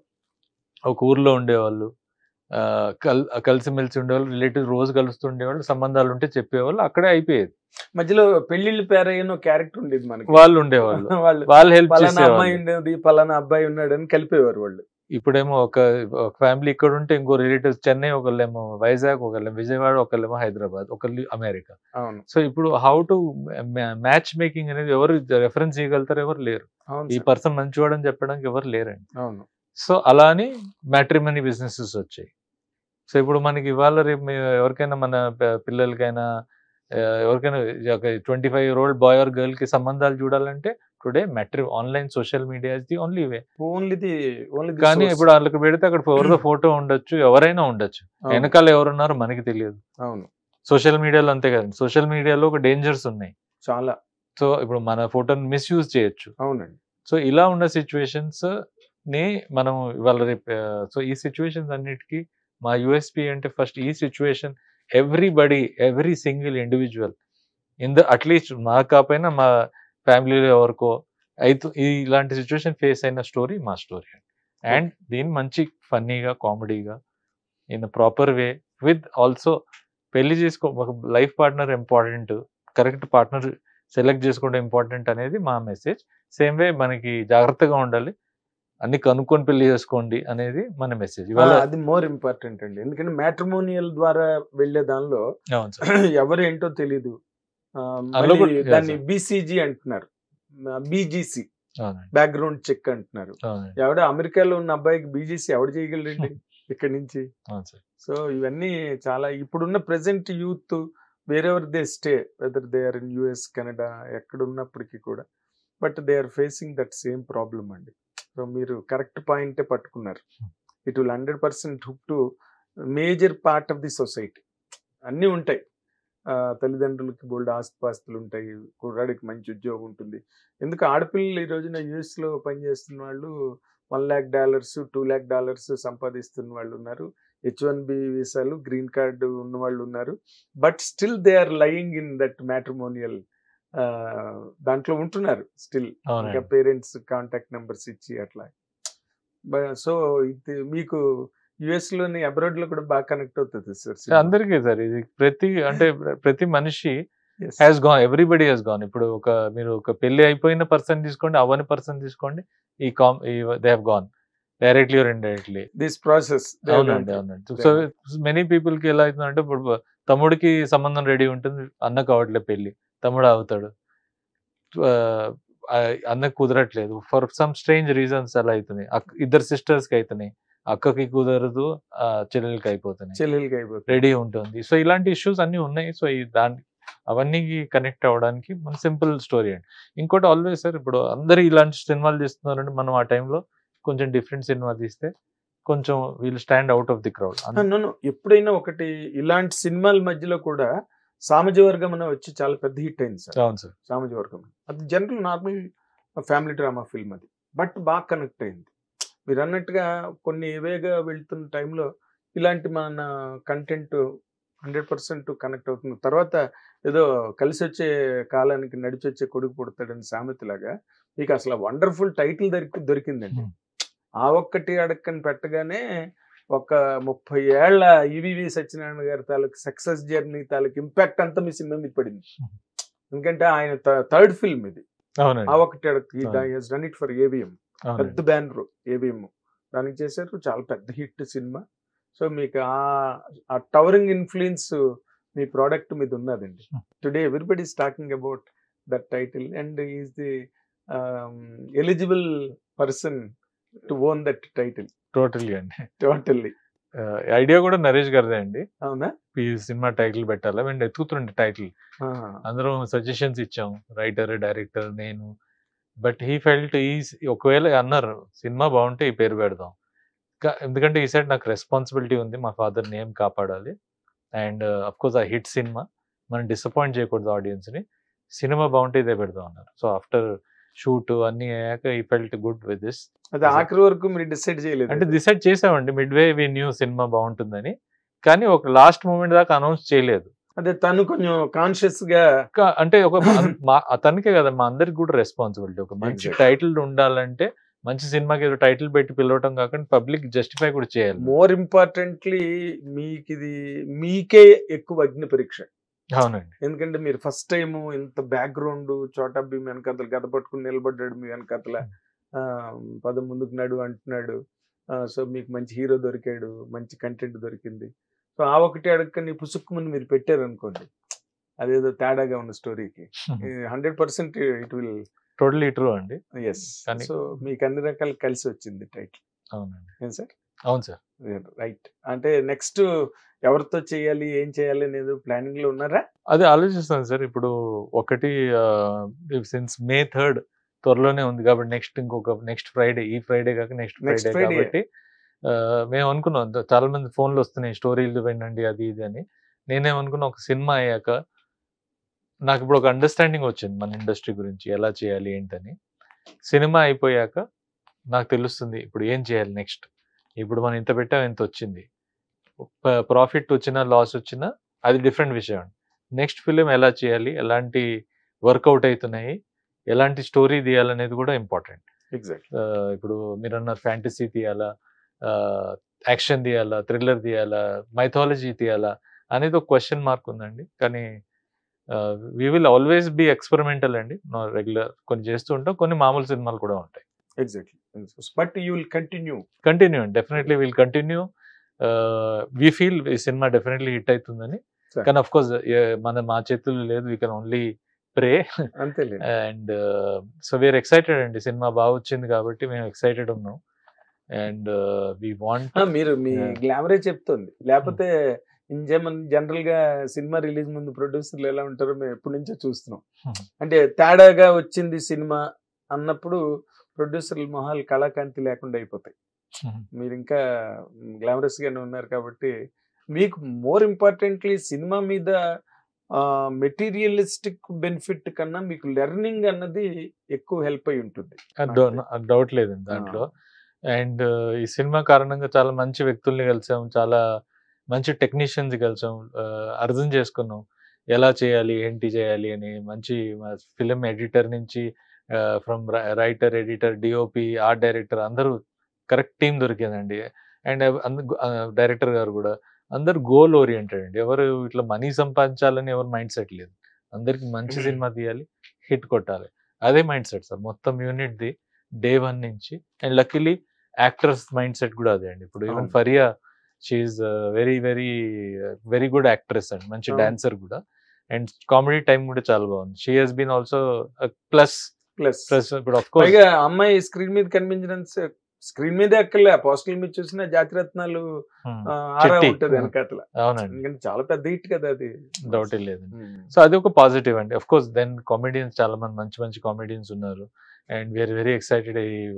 ఒక ఊర్లో ఉండేవాళ్ళు ఆ, కల్ కలిసిమెలిసి ఉండేవాళ్ళు రిలేటివ్ రోజు కలుస్తుండేవాళ్ళు సంబంధాలు ఉంటే చెప్పేవాళ్ళు అక్కడే అయిపోయేది మధ్యలో పెళ్లిళ్ళు పేరయ్యన క్యారెక్టర్ ఉండేది మనకి వాళ్ళు ఉండేవాళ్ళు వాళ్ళు వాళ్ళు హెల్ప్ పలానా అమ్మాయి చేసేవాళ్ళు ఉండేది పలానా అబ్బాయి ఉన్నాడు అని కలిపేవారు వాళ్ళు ఇప్పుడేమో ఒక ఫ్యామిలీ ఇక్కడ ఉంటే ఇంకో రిలేటివ్స్ చెన్నై ఒకళ్ళేమో వైజాగ్ ఒకళ్ళేమో విజయవాడ ఒకళ్ళేమో హైదరాబాద్ ఒకళ్ళు అమెరికా అవును సో ఇప్పుడు హౌ టు మ్యాచ్ మేకింగ్ అనేది ఎవరు రెఫరెన్స్ చేయగలుగుతారు ఎవరు లేరు అవును ఈ సార్. పర్సన్ మంచివాడు అని చెప్పడానికి ఎవరు లేరండి అవును సో అలా అని మ్యాట్రిమనీ బిజినెసెస్ వచ్చాయి సో ఇప్పుడు మనకి ఇవాళ రేపు మీ- ఎవరికైనా మన ప- పిల్లలకైనా ఆ, ఎవరికైనా ఒక twenty five year old boy or girl కి సంబంధాలు చూడాలంటే టుడే మ్యాట్రి online social media is the only way only the only కానీ ఇప్పుడు వాళ్ళకి పెడితే అక్కడ ఎవరిదో ఫోటో ఉండొచ్చు ఎవరైనా ఉండొచ్చు వెనకాల ఎవరున్నారో మనకి తెలియదు అవును సోషల్ మీడియాలో అంతే కదండి సోషల్ మీడియాలో ఒక డేంజర్స్ ఉన్నాయి చాలా సో ఇప్పుడు మన ఫోటోని మిస్యూజ్ చేయొచ్చు అవునండి సో ఇలా ఉన్న సిచ్యువేషన్స్ ని మనం ఇవాళ రేపు సో ఈ సిచ్యువేషన్స్ అన్నిటికీ మా యుఎస్పి అంటే ఫస్ట్ ఈ situation everybody every single individual in the at least మా కాకపోయినా మా ఫ్యామిలీలో ఎవరికో అయితే ఈ ఇలాంటి సిచ్యువేషన్ ఫేస్ అయిన స్టోరీ మా స్టోరీ అండ్ దీన్ని మంచి ఫన్నీగా కామెడీగా in proper way with also పెళ్లి చేసుకో ఒక life partner important correct partner select చేసుకోవడం ఇంపార్టెంట్ అనేది మా మెసేజ్ సేమ్ వే మనకి జాగ్రత్తగా ఉండాలి అన్ని కనుక్కొని పెళ్లి చేసుకోండి అనేది మన మెసేజ్ ఆ, ఇవాళ అది మోర్ ఇంపార్టెంట్ అండి ఎందుకంటే మ్యాట్రిమోనియల్ ద్వారా వెళ్లే దానిలో అవును సార్ ఎవరు ఏంటో తెలీదు ఆ, అందులో మళ్ళీ కూడా- దాన్ని yes, బీసీజీ అంటున్నారు బీజీసీ అవునండి బ్యాక్గ్రౌండ్ చెక్ అంటున్నారు అవునండి ఎవడ అమెరికాలో ఉన్న అబ్బాయికి బీజీసీ ఎవడ చేయగలరండి ఇక్కడి నుంచి అవును సార్ సో ఇవన్నీ చాలా ఇప్పుడున్న present youth wherever they stay whether they are in US Canada ఎక్కడ ఉన్నప్పటికీ కూడా but they are facing that same problem అండి సో మీరు కరెక్ట్ పాయింటే పట్టుకున్నారు it will hundred percent hook to major part of the society అన్నీ ఉంటాయి ఆ, తల్లిదండ్రులకి బోల్డ్ ఆస్తిపాస్తులు ఉంటాయి కుర్రాడికి మంచి ఉద్యోగం ఉంటుంది ఎందుకు ఆడపిల్లలు ఈ రోజున యుఎస్ లో పనిచేస్తున్న వాళ్ళు one lakh dollars two lakh dollars సంపాదిస్తున్న వాళ్ళు ఉన్నారు హెచ్ వన్ బి వీసాలు గ్రీన్ కార్డు ఉన్న వాళ్ళు ఉన్నారు but still they are lying in that matrimonial దాంట్లో ఉంటున్నారు స్టిల్ ఇంకా అవునండి పేరెంట్స్ కాంటాక్ట్ నెంబర్స్ ఇచ్చి అట్లా సో ఇది మీకు యుఎస్ లోని అబ్రాడ్ లో కూడా బాగా కనెక్ట్ అవుతుంది సార్ అందరికీ సార్ ఇది ప్రతి అంటే ప్రతి మనిషి has gone everybody has gone ఇప్పుడు ఒక మీరు ఒక పెళ్లి అయిపోయిన పర్సన్ తీసుకోండి అవని పర్సన్ తీసుకోండి ఈ కామ్ they have gone directly or indirectly this process అవునండి అవునండి సో మెనీ పీపుల్ కి ఎలా అవుతుందంటే ఇప్పుడు తమ్ముడికి సంబంధం రెడీ ఉంటుంది అన్న కావట్లే పెళ్లి తమ్ముడు అవుతాడు ఆ, అన్నకు కుదరట్లేదు ఫర్ సమ్ స్ట్రేంజ్ రీజన్స్ అలా అవుతున్నాయి అక్క- ఇద్దరు సిస్టర్స్ కి అవుతున్నాయి అక్కకి కుదరదు ఆ, చెల్లెలకి అయిపోతున్నాయి చెల్లెలకి అయిపోతుంది రెడీ ఉంటుంది సో ఇలాంటి ఇష్యూస్ అన్ని ఉన్నాయి సో ఈ దాని అవన్నీ కనెక్ట్ అవ్వడానికి మన సింపుల్ స్టోరీ అండి ఇంకోటి ఆల్వేస్ సార్ ఇప్పుడు అందరు ఇలాంటి సినిమాలు తీస్తున్నారంటే మనం ఆ టైంలో కొంచెం డిఫరెంట్ సినిమా తీస్తే కొంచెం we'll stand out of the crowd నన్ను ఎప్పుడైనా ఒకటి ఇలాంటి సినిమాల మధ్యలో కూడా సామాజ వర్గం అనే వచ్చి చాలా పెద్ద హిట్ అయింది సార్ అవును సార్ సామాజ వర్గం అది general normal family drama film అది బట్ బాగా కనెక్ట్ అయింది మీరు అన్నట్టుగా కొన్ని వేగా వెళ్తున్న టైంలో ఇలాంటి మన కంటెంట్ హండ్రెడ్ పర్సెంట్ కనెక్ట్ అవుతుంది తర్వాత ఏదో కలిసి వచ్చే కాలానికి నడిచి వచ్చే కొడుకు పుడతాడని సామెతలాగా మీకు అసలు వండర్ఫుల్ టైటిల్ దొరికి దొరికిందండి Hmm. ఆ ఒక్కటి అడక్కని పెట్టగానే ఒక ముప్పై ఏళ్ల ఈవివి సత్యనారాయణ గారి తాలూకు సక్సెస్ జర్నీ తాలూకు ఇంపాక్ట్ అంతా మీ సినిమా మీద పడింది Hmm. ఎందుకంటే ఆయన థర్డ్ ఫిల్మ్ ఇది ఆ అవునండి ఒక్కటి అడక్ డన్ ఇట్ ఫర్ ఏవిఎం పెద్ద అవునండి బ్యానర్ ఏవిఎం దానికి చేశారు చాలా పెద్ద హిట్ సినిమా సో మీకు ఆ ఆ టవరింగ్ ఇన్ఫ్లుయెన్స్ మీ ప్రోడక్ట్ మీద ఉన్నదండి Hmm. Today everybody is talking about that title and is the eligible person to own that title totally అండి టోటల్లీ ఐడియా కూడా నరేష్ గారిదే అండి అవునా ఈ సినిమా టైటిల్ పెట్టాలా మేము ఎత్తుకుతుండే టైటిల్ ఆ, అందరం సజెషన్స్ ఇచ్చాం రైటర్ డైరెక్టర్ నేను బట్ హీ ఫెల్ట్ ఈ ఒకవేళ అన్నారు సినిమా బాగుంటే ఈ పేరు పెడదాం కా- ఎందుకంటే ఈ సైడ్ నాకు రెస్పాన్సిబిలిటీ ఉంది మా ఫాదర్ నేమ్ కాపాడాలి అండ్ అఫ్ కోర్స్ ఆ హిట్ సినిమా మనం డిసప్పాయింట్ చేయకూడదు audience ని సినిమా బాగుంటే ఇదే పెడదాం అన్నారు సో ఆఫ్టర్ షూట్ అన్ని అయ్యాక ఈ ఫెల్ట్ గుడ్ విత్ దిస్ అది ఆఖరి వరకు మీరు డిసైడ్ చేయలేదు అంటే డిసైడ్ చేసామండి మిడ్ వే వి న్యూ సినిమా బాగుంటుందని కానీ ఒక లాస్ట్ మూమెంట్ దాకా అనౌన్స్ చేయలేదు అదే తను కొంచెం కాన్షియస్ గా ఇంకా అంటే ఒక మన- మా- అతనికే కదా మా అందరికి కూడా రెస్పాన్సిబిలిటీ ఒక మంచి Exactly. టైటిల్ ఉండాలంటే మంచి సినిమాకి ఏదో టైటిల్ పెట్టి పిలవటం కాకుండా పబ్లిక్ జస్టిఫై కూడా చేయాలి మోర్ ఇంపార్టెంట్లీ మీకు ఇది మీకే ఎక్కువ అగ్ని పరీక్ష అవునండి ఎందుకంటే మీరు ఫస్ట్ టైం ఇంత బ్యాక్గ్రౌండ్ చోటా భీమ్ వెనకాతలు గద పట్టుకుని నిలబడ్డాడు మీ వెనకాతల ఆ, పద ముందుకు నడు అంటున్నాడు సో మీకు మంచి హీరో దొరికాడు మంచి కంటెంట్ దొరికింది సో ఆ ఒకటి అడగని పుసుక్కుమని మీరు పెట్టారు అనుకోండి అదేదో తేడాగా ఉన్న స్టోరీకి hundred percent it will totally true అండి ఎస్ కానీ- సో మీకు అన్ని రకాలు కలిసి వచ్చింది టైటిల్ అవునండి ఏం సార్ అవును సార్ రైట్ అంటే నెక్స్ట్ ఎవరితో చేయాలి ఏం చేయాలి అనేది ప్లానింగ్ లో ఉన్నారా అదే ఆలోచిస్తాను సార్ ఇప్పుడు ఒకటి సిన్స్ మే థర్డ్ త్వరలోనే ఉంది కాబట్టి నెక్స్ట్ ఇంకొక నెక్స్ట్ ఫ్రైడే ఈ ఫ్రైడే కాక నెక్స్ట్ Next ఫ్రైడే Friday. కాబట్టి ఆ, మేము అనుకున్నాం ద- చాలా మంది ఫోన్లు వస్తున్నాయి స్టోరీలు వినండి అది ఇది అని నేనేమనుకున్నా ఒక సినిమా అయ్యాక నాకు ఇప్పుడు ఒక అండర్స్టాండింగ్ వచ్చింది మన ఇండస్ట్రీ గురించి ఎలా చేయాలి ఏంటని సినిమా అయిపోయాక నాకు తెలుస్తుంది ఇప్పుడు ఏం చేయాలి నెక్స్ట్ ఇప్పుడు మనం ఇంత పెట్టాం ఇంత వచ్చింది ప్రాఫిట్ వచ్చినా లాస్ వచ్చినా అది డిఫరెంట్ విషయం నెక్స్ట్ ఫిలిం ఎలా చేయాలి ఎలాంటి వర్కౌట్ అవుతున్నాయి ఎలాంటి స్టోరీ తీయాలనేది కూడా ఇంపార్టెంట్ ఎగ్జాక్ట్ ఇప్పుడు మీరు అన్నారు ఫ్యాంటసీ తీయాలా యాక్షన్ తీయాలా థ్రిల్లర్ తీయాలా మైథాలజీ తీయాలా అనేది ఒక క్వశ్చన్ మార్క్ ఉందండి కానీ we will always be experimental అండి రెగ్యులర్ కొన్ని చేస్తూ ఉంటాం కొన్ని మామూలు సినిమాలు కూడా ఉంటాయి exactly but you will continue continue definitely will continue we feel ఈ సినిమా డెఫినెట్లీ హిట్ అవుతుందని Sure. కానీ అఫ్ కోర్స్ మన మా చేతుల్లో లేదు వీ కెన్ ఓన్లీ ప్రే అంతేలే అండ్ సో వీఆర్ ఎక్సైటెడ్ అండి సినిమా బాగా వచ్చింది కాబట్టి మేము ఎక్సైటెడ్ ఉన్నాం అండ్ వి వాంట్ ఆ, మీరు మీ Yeah. గ్లామరే చెప్తుంది లేకపోతే ఇంజమన్ జనరల్ గా సినిమా రిలీజ్ ముందు ప్రొడ్యూసర్లు ఎలా ఉంటారో మేము ఎప్పటి నుంచో చూస్తున్నాం Hmm. అంటే తేడాగా వచ్చింది సినిమా అన్నప్పుడు ప్రొడ్యూసర్ల మొహాలు కళాకాంతి లేకుండా అయిపోతాయి మీరు ఇంకా గ్లామరస్ గానే ఉన్నారు కాబట్టి మీకు మోర్ ఇంపార్టెంట్లీ సినిమా మీద మెటీరియలిస్టిక్ బెనిఫిట్ కన్నా మీకు లెర్నింగ్ అన్నది ఎక్కువ హెల్ప్ అయి ఉంటుంది డౌట్ లేదండి దాంట్లో అండ్ ఈ సినిమా కారణంగా చాలా మంచి వ్యక్తుల్ని కలిసాం చాలా మంచి టెక్నీషియన్స్ కలిసాం uh, అర్థం చేసుకున్నాం ఎలా చేయాలి ఏంటి చేయాలి అని మంచి ఫిలిం ఎడిటర్ నుంచి from writer editor DOP art director అందరూ కరెక్ట్ టీం దొరికిందండి అండ్ డైరెక్టర్ గారు కూడా అందరు గోల్ ఓరియంటెడ్ అండి ఎవరు ఇట్లా మనీ సంపాదించాలని ఎవరు మైండ్ సెట్ లేదు అందరికి మంచి సినిమా తీయాలి హిట్ కొట్టాలి అదే మైండ్ సెట్ సార్ మొత్తం యూనిట్ ది డే వన్ నుంచి and luckily actors mind set కూడా అదే అండి ఇప్పుడు ఈవెన్ అవును. Faria she's very very very good actress అండి మంచి అవును. డాన్సర్ కూడా అండ్ కామెడీ టైం కూడా చాలా బాగుంది she has been also plus plus plus ఇప్పుడు ఆఫ్ కోర్స్ పైగా అమ్మాయి స్క్రీన్ మీద కనిపించడం స్క్రీన్ మీదే అక్కర్లే పోస్టల్ మీద చూసిన జాతిరత్నాలు ఆ, ఆరా చిట్టి. ఉంటది వెనకాతల అవునండి ఎందుకంటే చాలా పెద్ద హిట్ కదా అది డౌట్ లేదు ఉమ్. సో అది ఒక పాజిటివ్ అండి అఫ్ కోర్స్ దెన్ కామెడియన్స్ చాలా మంది మంచి మంచి కామెడియన్స్ ఉన్నారు అండ్ వీఆర్ వెరీ ఎక్సైటెడ్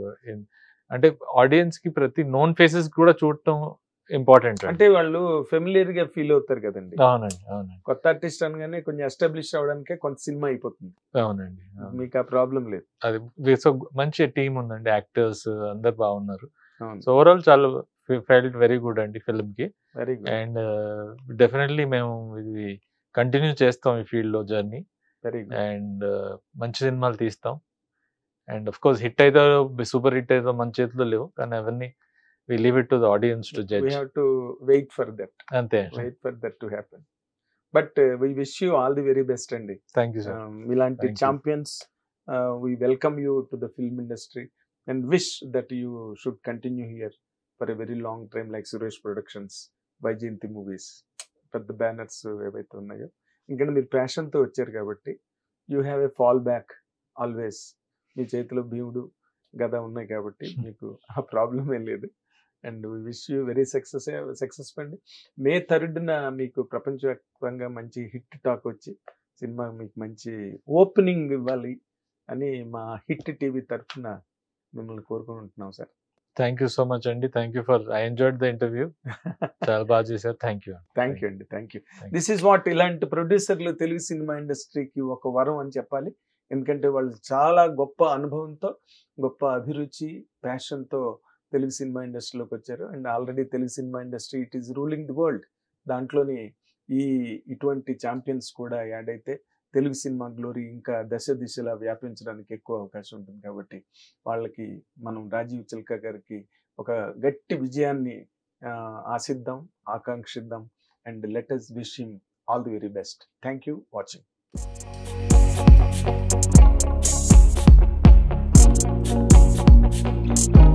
అంటే ఆడియన్స్ కి ప్రతి నోన్ ఫేసెస్ కూడా చూడటం ఇంపార్టెంట్ అంటే వాళ్ళు ఫెమిలియర్ గా ఫీల్ అవుతారు కదండి అవునండి అవునండి కొత్త ఆర్టిస్ట్ అనగానే కొంచెం ఎస్టాబ్లిష్ అవడానికే కొంత సినిమా అయిపోతుంది అవునండి అవును. మీకు ఆ ప్రాబ్లం లేదు అది సో మంచి టీం ఉందండి యాక్టర్స్ అందరు బాగున్నారు అవును సో ఓవరాల్ చాలా ఫెల్ట్ వెరీ గుడ్ అండి ఫిల్మ్ కి వెరీ గుడ్ అండ్ డెఫినెట్లీ మేము ఇది కంటిన్యూ చేస్తాం ఈ ఫీల్డ్ లో జర్నీ వెరీ గుడ్ అండ్ మంచి సినిమాలు తీస్తాం అండ్ అఫ్ కోర్స్ హిట్ అయితే సూపర్ హిట్ అయితే మన చేతిలో లేవు కానీ అవన్నీ we leave it to the audience to we judge have to wait for that అంతే wait for that to happen but we wish you all the very best అండి thank you sir Um, ఇలాంటి Thank you. Champions we welcome you to the film industry and wish that you should continue here for a very long time like Suresh productions Vyjayanthi movies పెద్ద banners ఏవైతే ఉన్నాయో ఇంకా మీరు ప్యాషన్తో వచ్చారు కాబట్టి you have a fall back always మీ చేతిలో భీముడు గద ఉన్నాయి కాబట్టి మీకు ఆ ప్రాబ్లం ఏం లేదు and wish you very success success అండి మే థర్డ్న మీకు ప్రపంచవ్యాప్తంగా మంచి హిట్ టాక్ వచ్చి సినిమా మీకు మంచి ఓపెనింగ్ ఇవ్వాలి అని మా హిట్ టీవీ తరఫున మిమ్మల్ని కోరుకుంటున్నాం sir thank you so much అండి thank you for I enjoyed the interview చాలా బాగా చేశారు థ్యాంక్ యూ థ్యాంక్ యూ అండి thank you Thank this is what ఇలాంటి ప్రొడ్యూసర్లు తెలుగు సినిమా ఇండస్ట్రీకి ఒక వరం అని చెప్పాలి ఎందుకంటే వాళ్ళు చాలా గొప్ప అనుభవంతో గొప్ప అభిరుచి ప్యాషన్తో తెలుగు సినిమా ఇండస్ట్రీలోకి వచ్చారు and already Telugu cinema industry it is ruling the world దాంట్లోని ఈ ఇటువంటి ఛాంపియన్స్ కూడా యాడ్ అయితే తెలుగు సినిమా గ్లోరీ ఇంకా దశ దిశలా వ్యాపించడానికి ఎక్కువ అవకాశం ఉంటుంది కాబట్టి వాళ్ళకి మనం రాజీవ్ చిల్కా గారికి ఒక గట్టి విజయాన్ని ఆ, ఆశిద్దాం ఆకాంక్షిద్దాం and let us wish him all the very best thank you watching thank you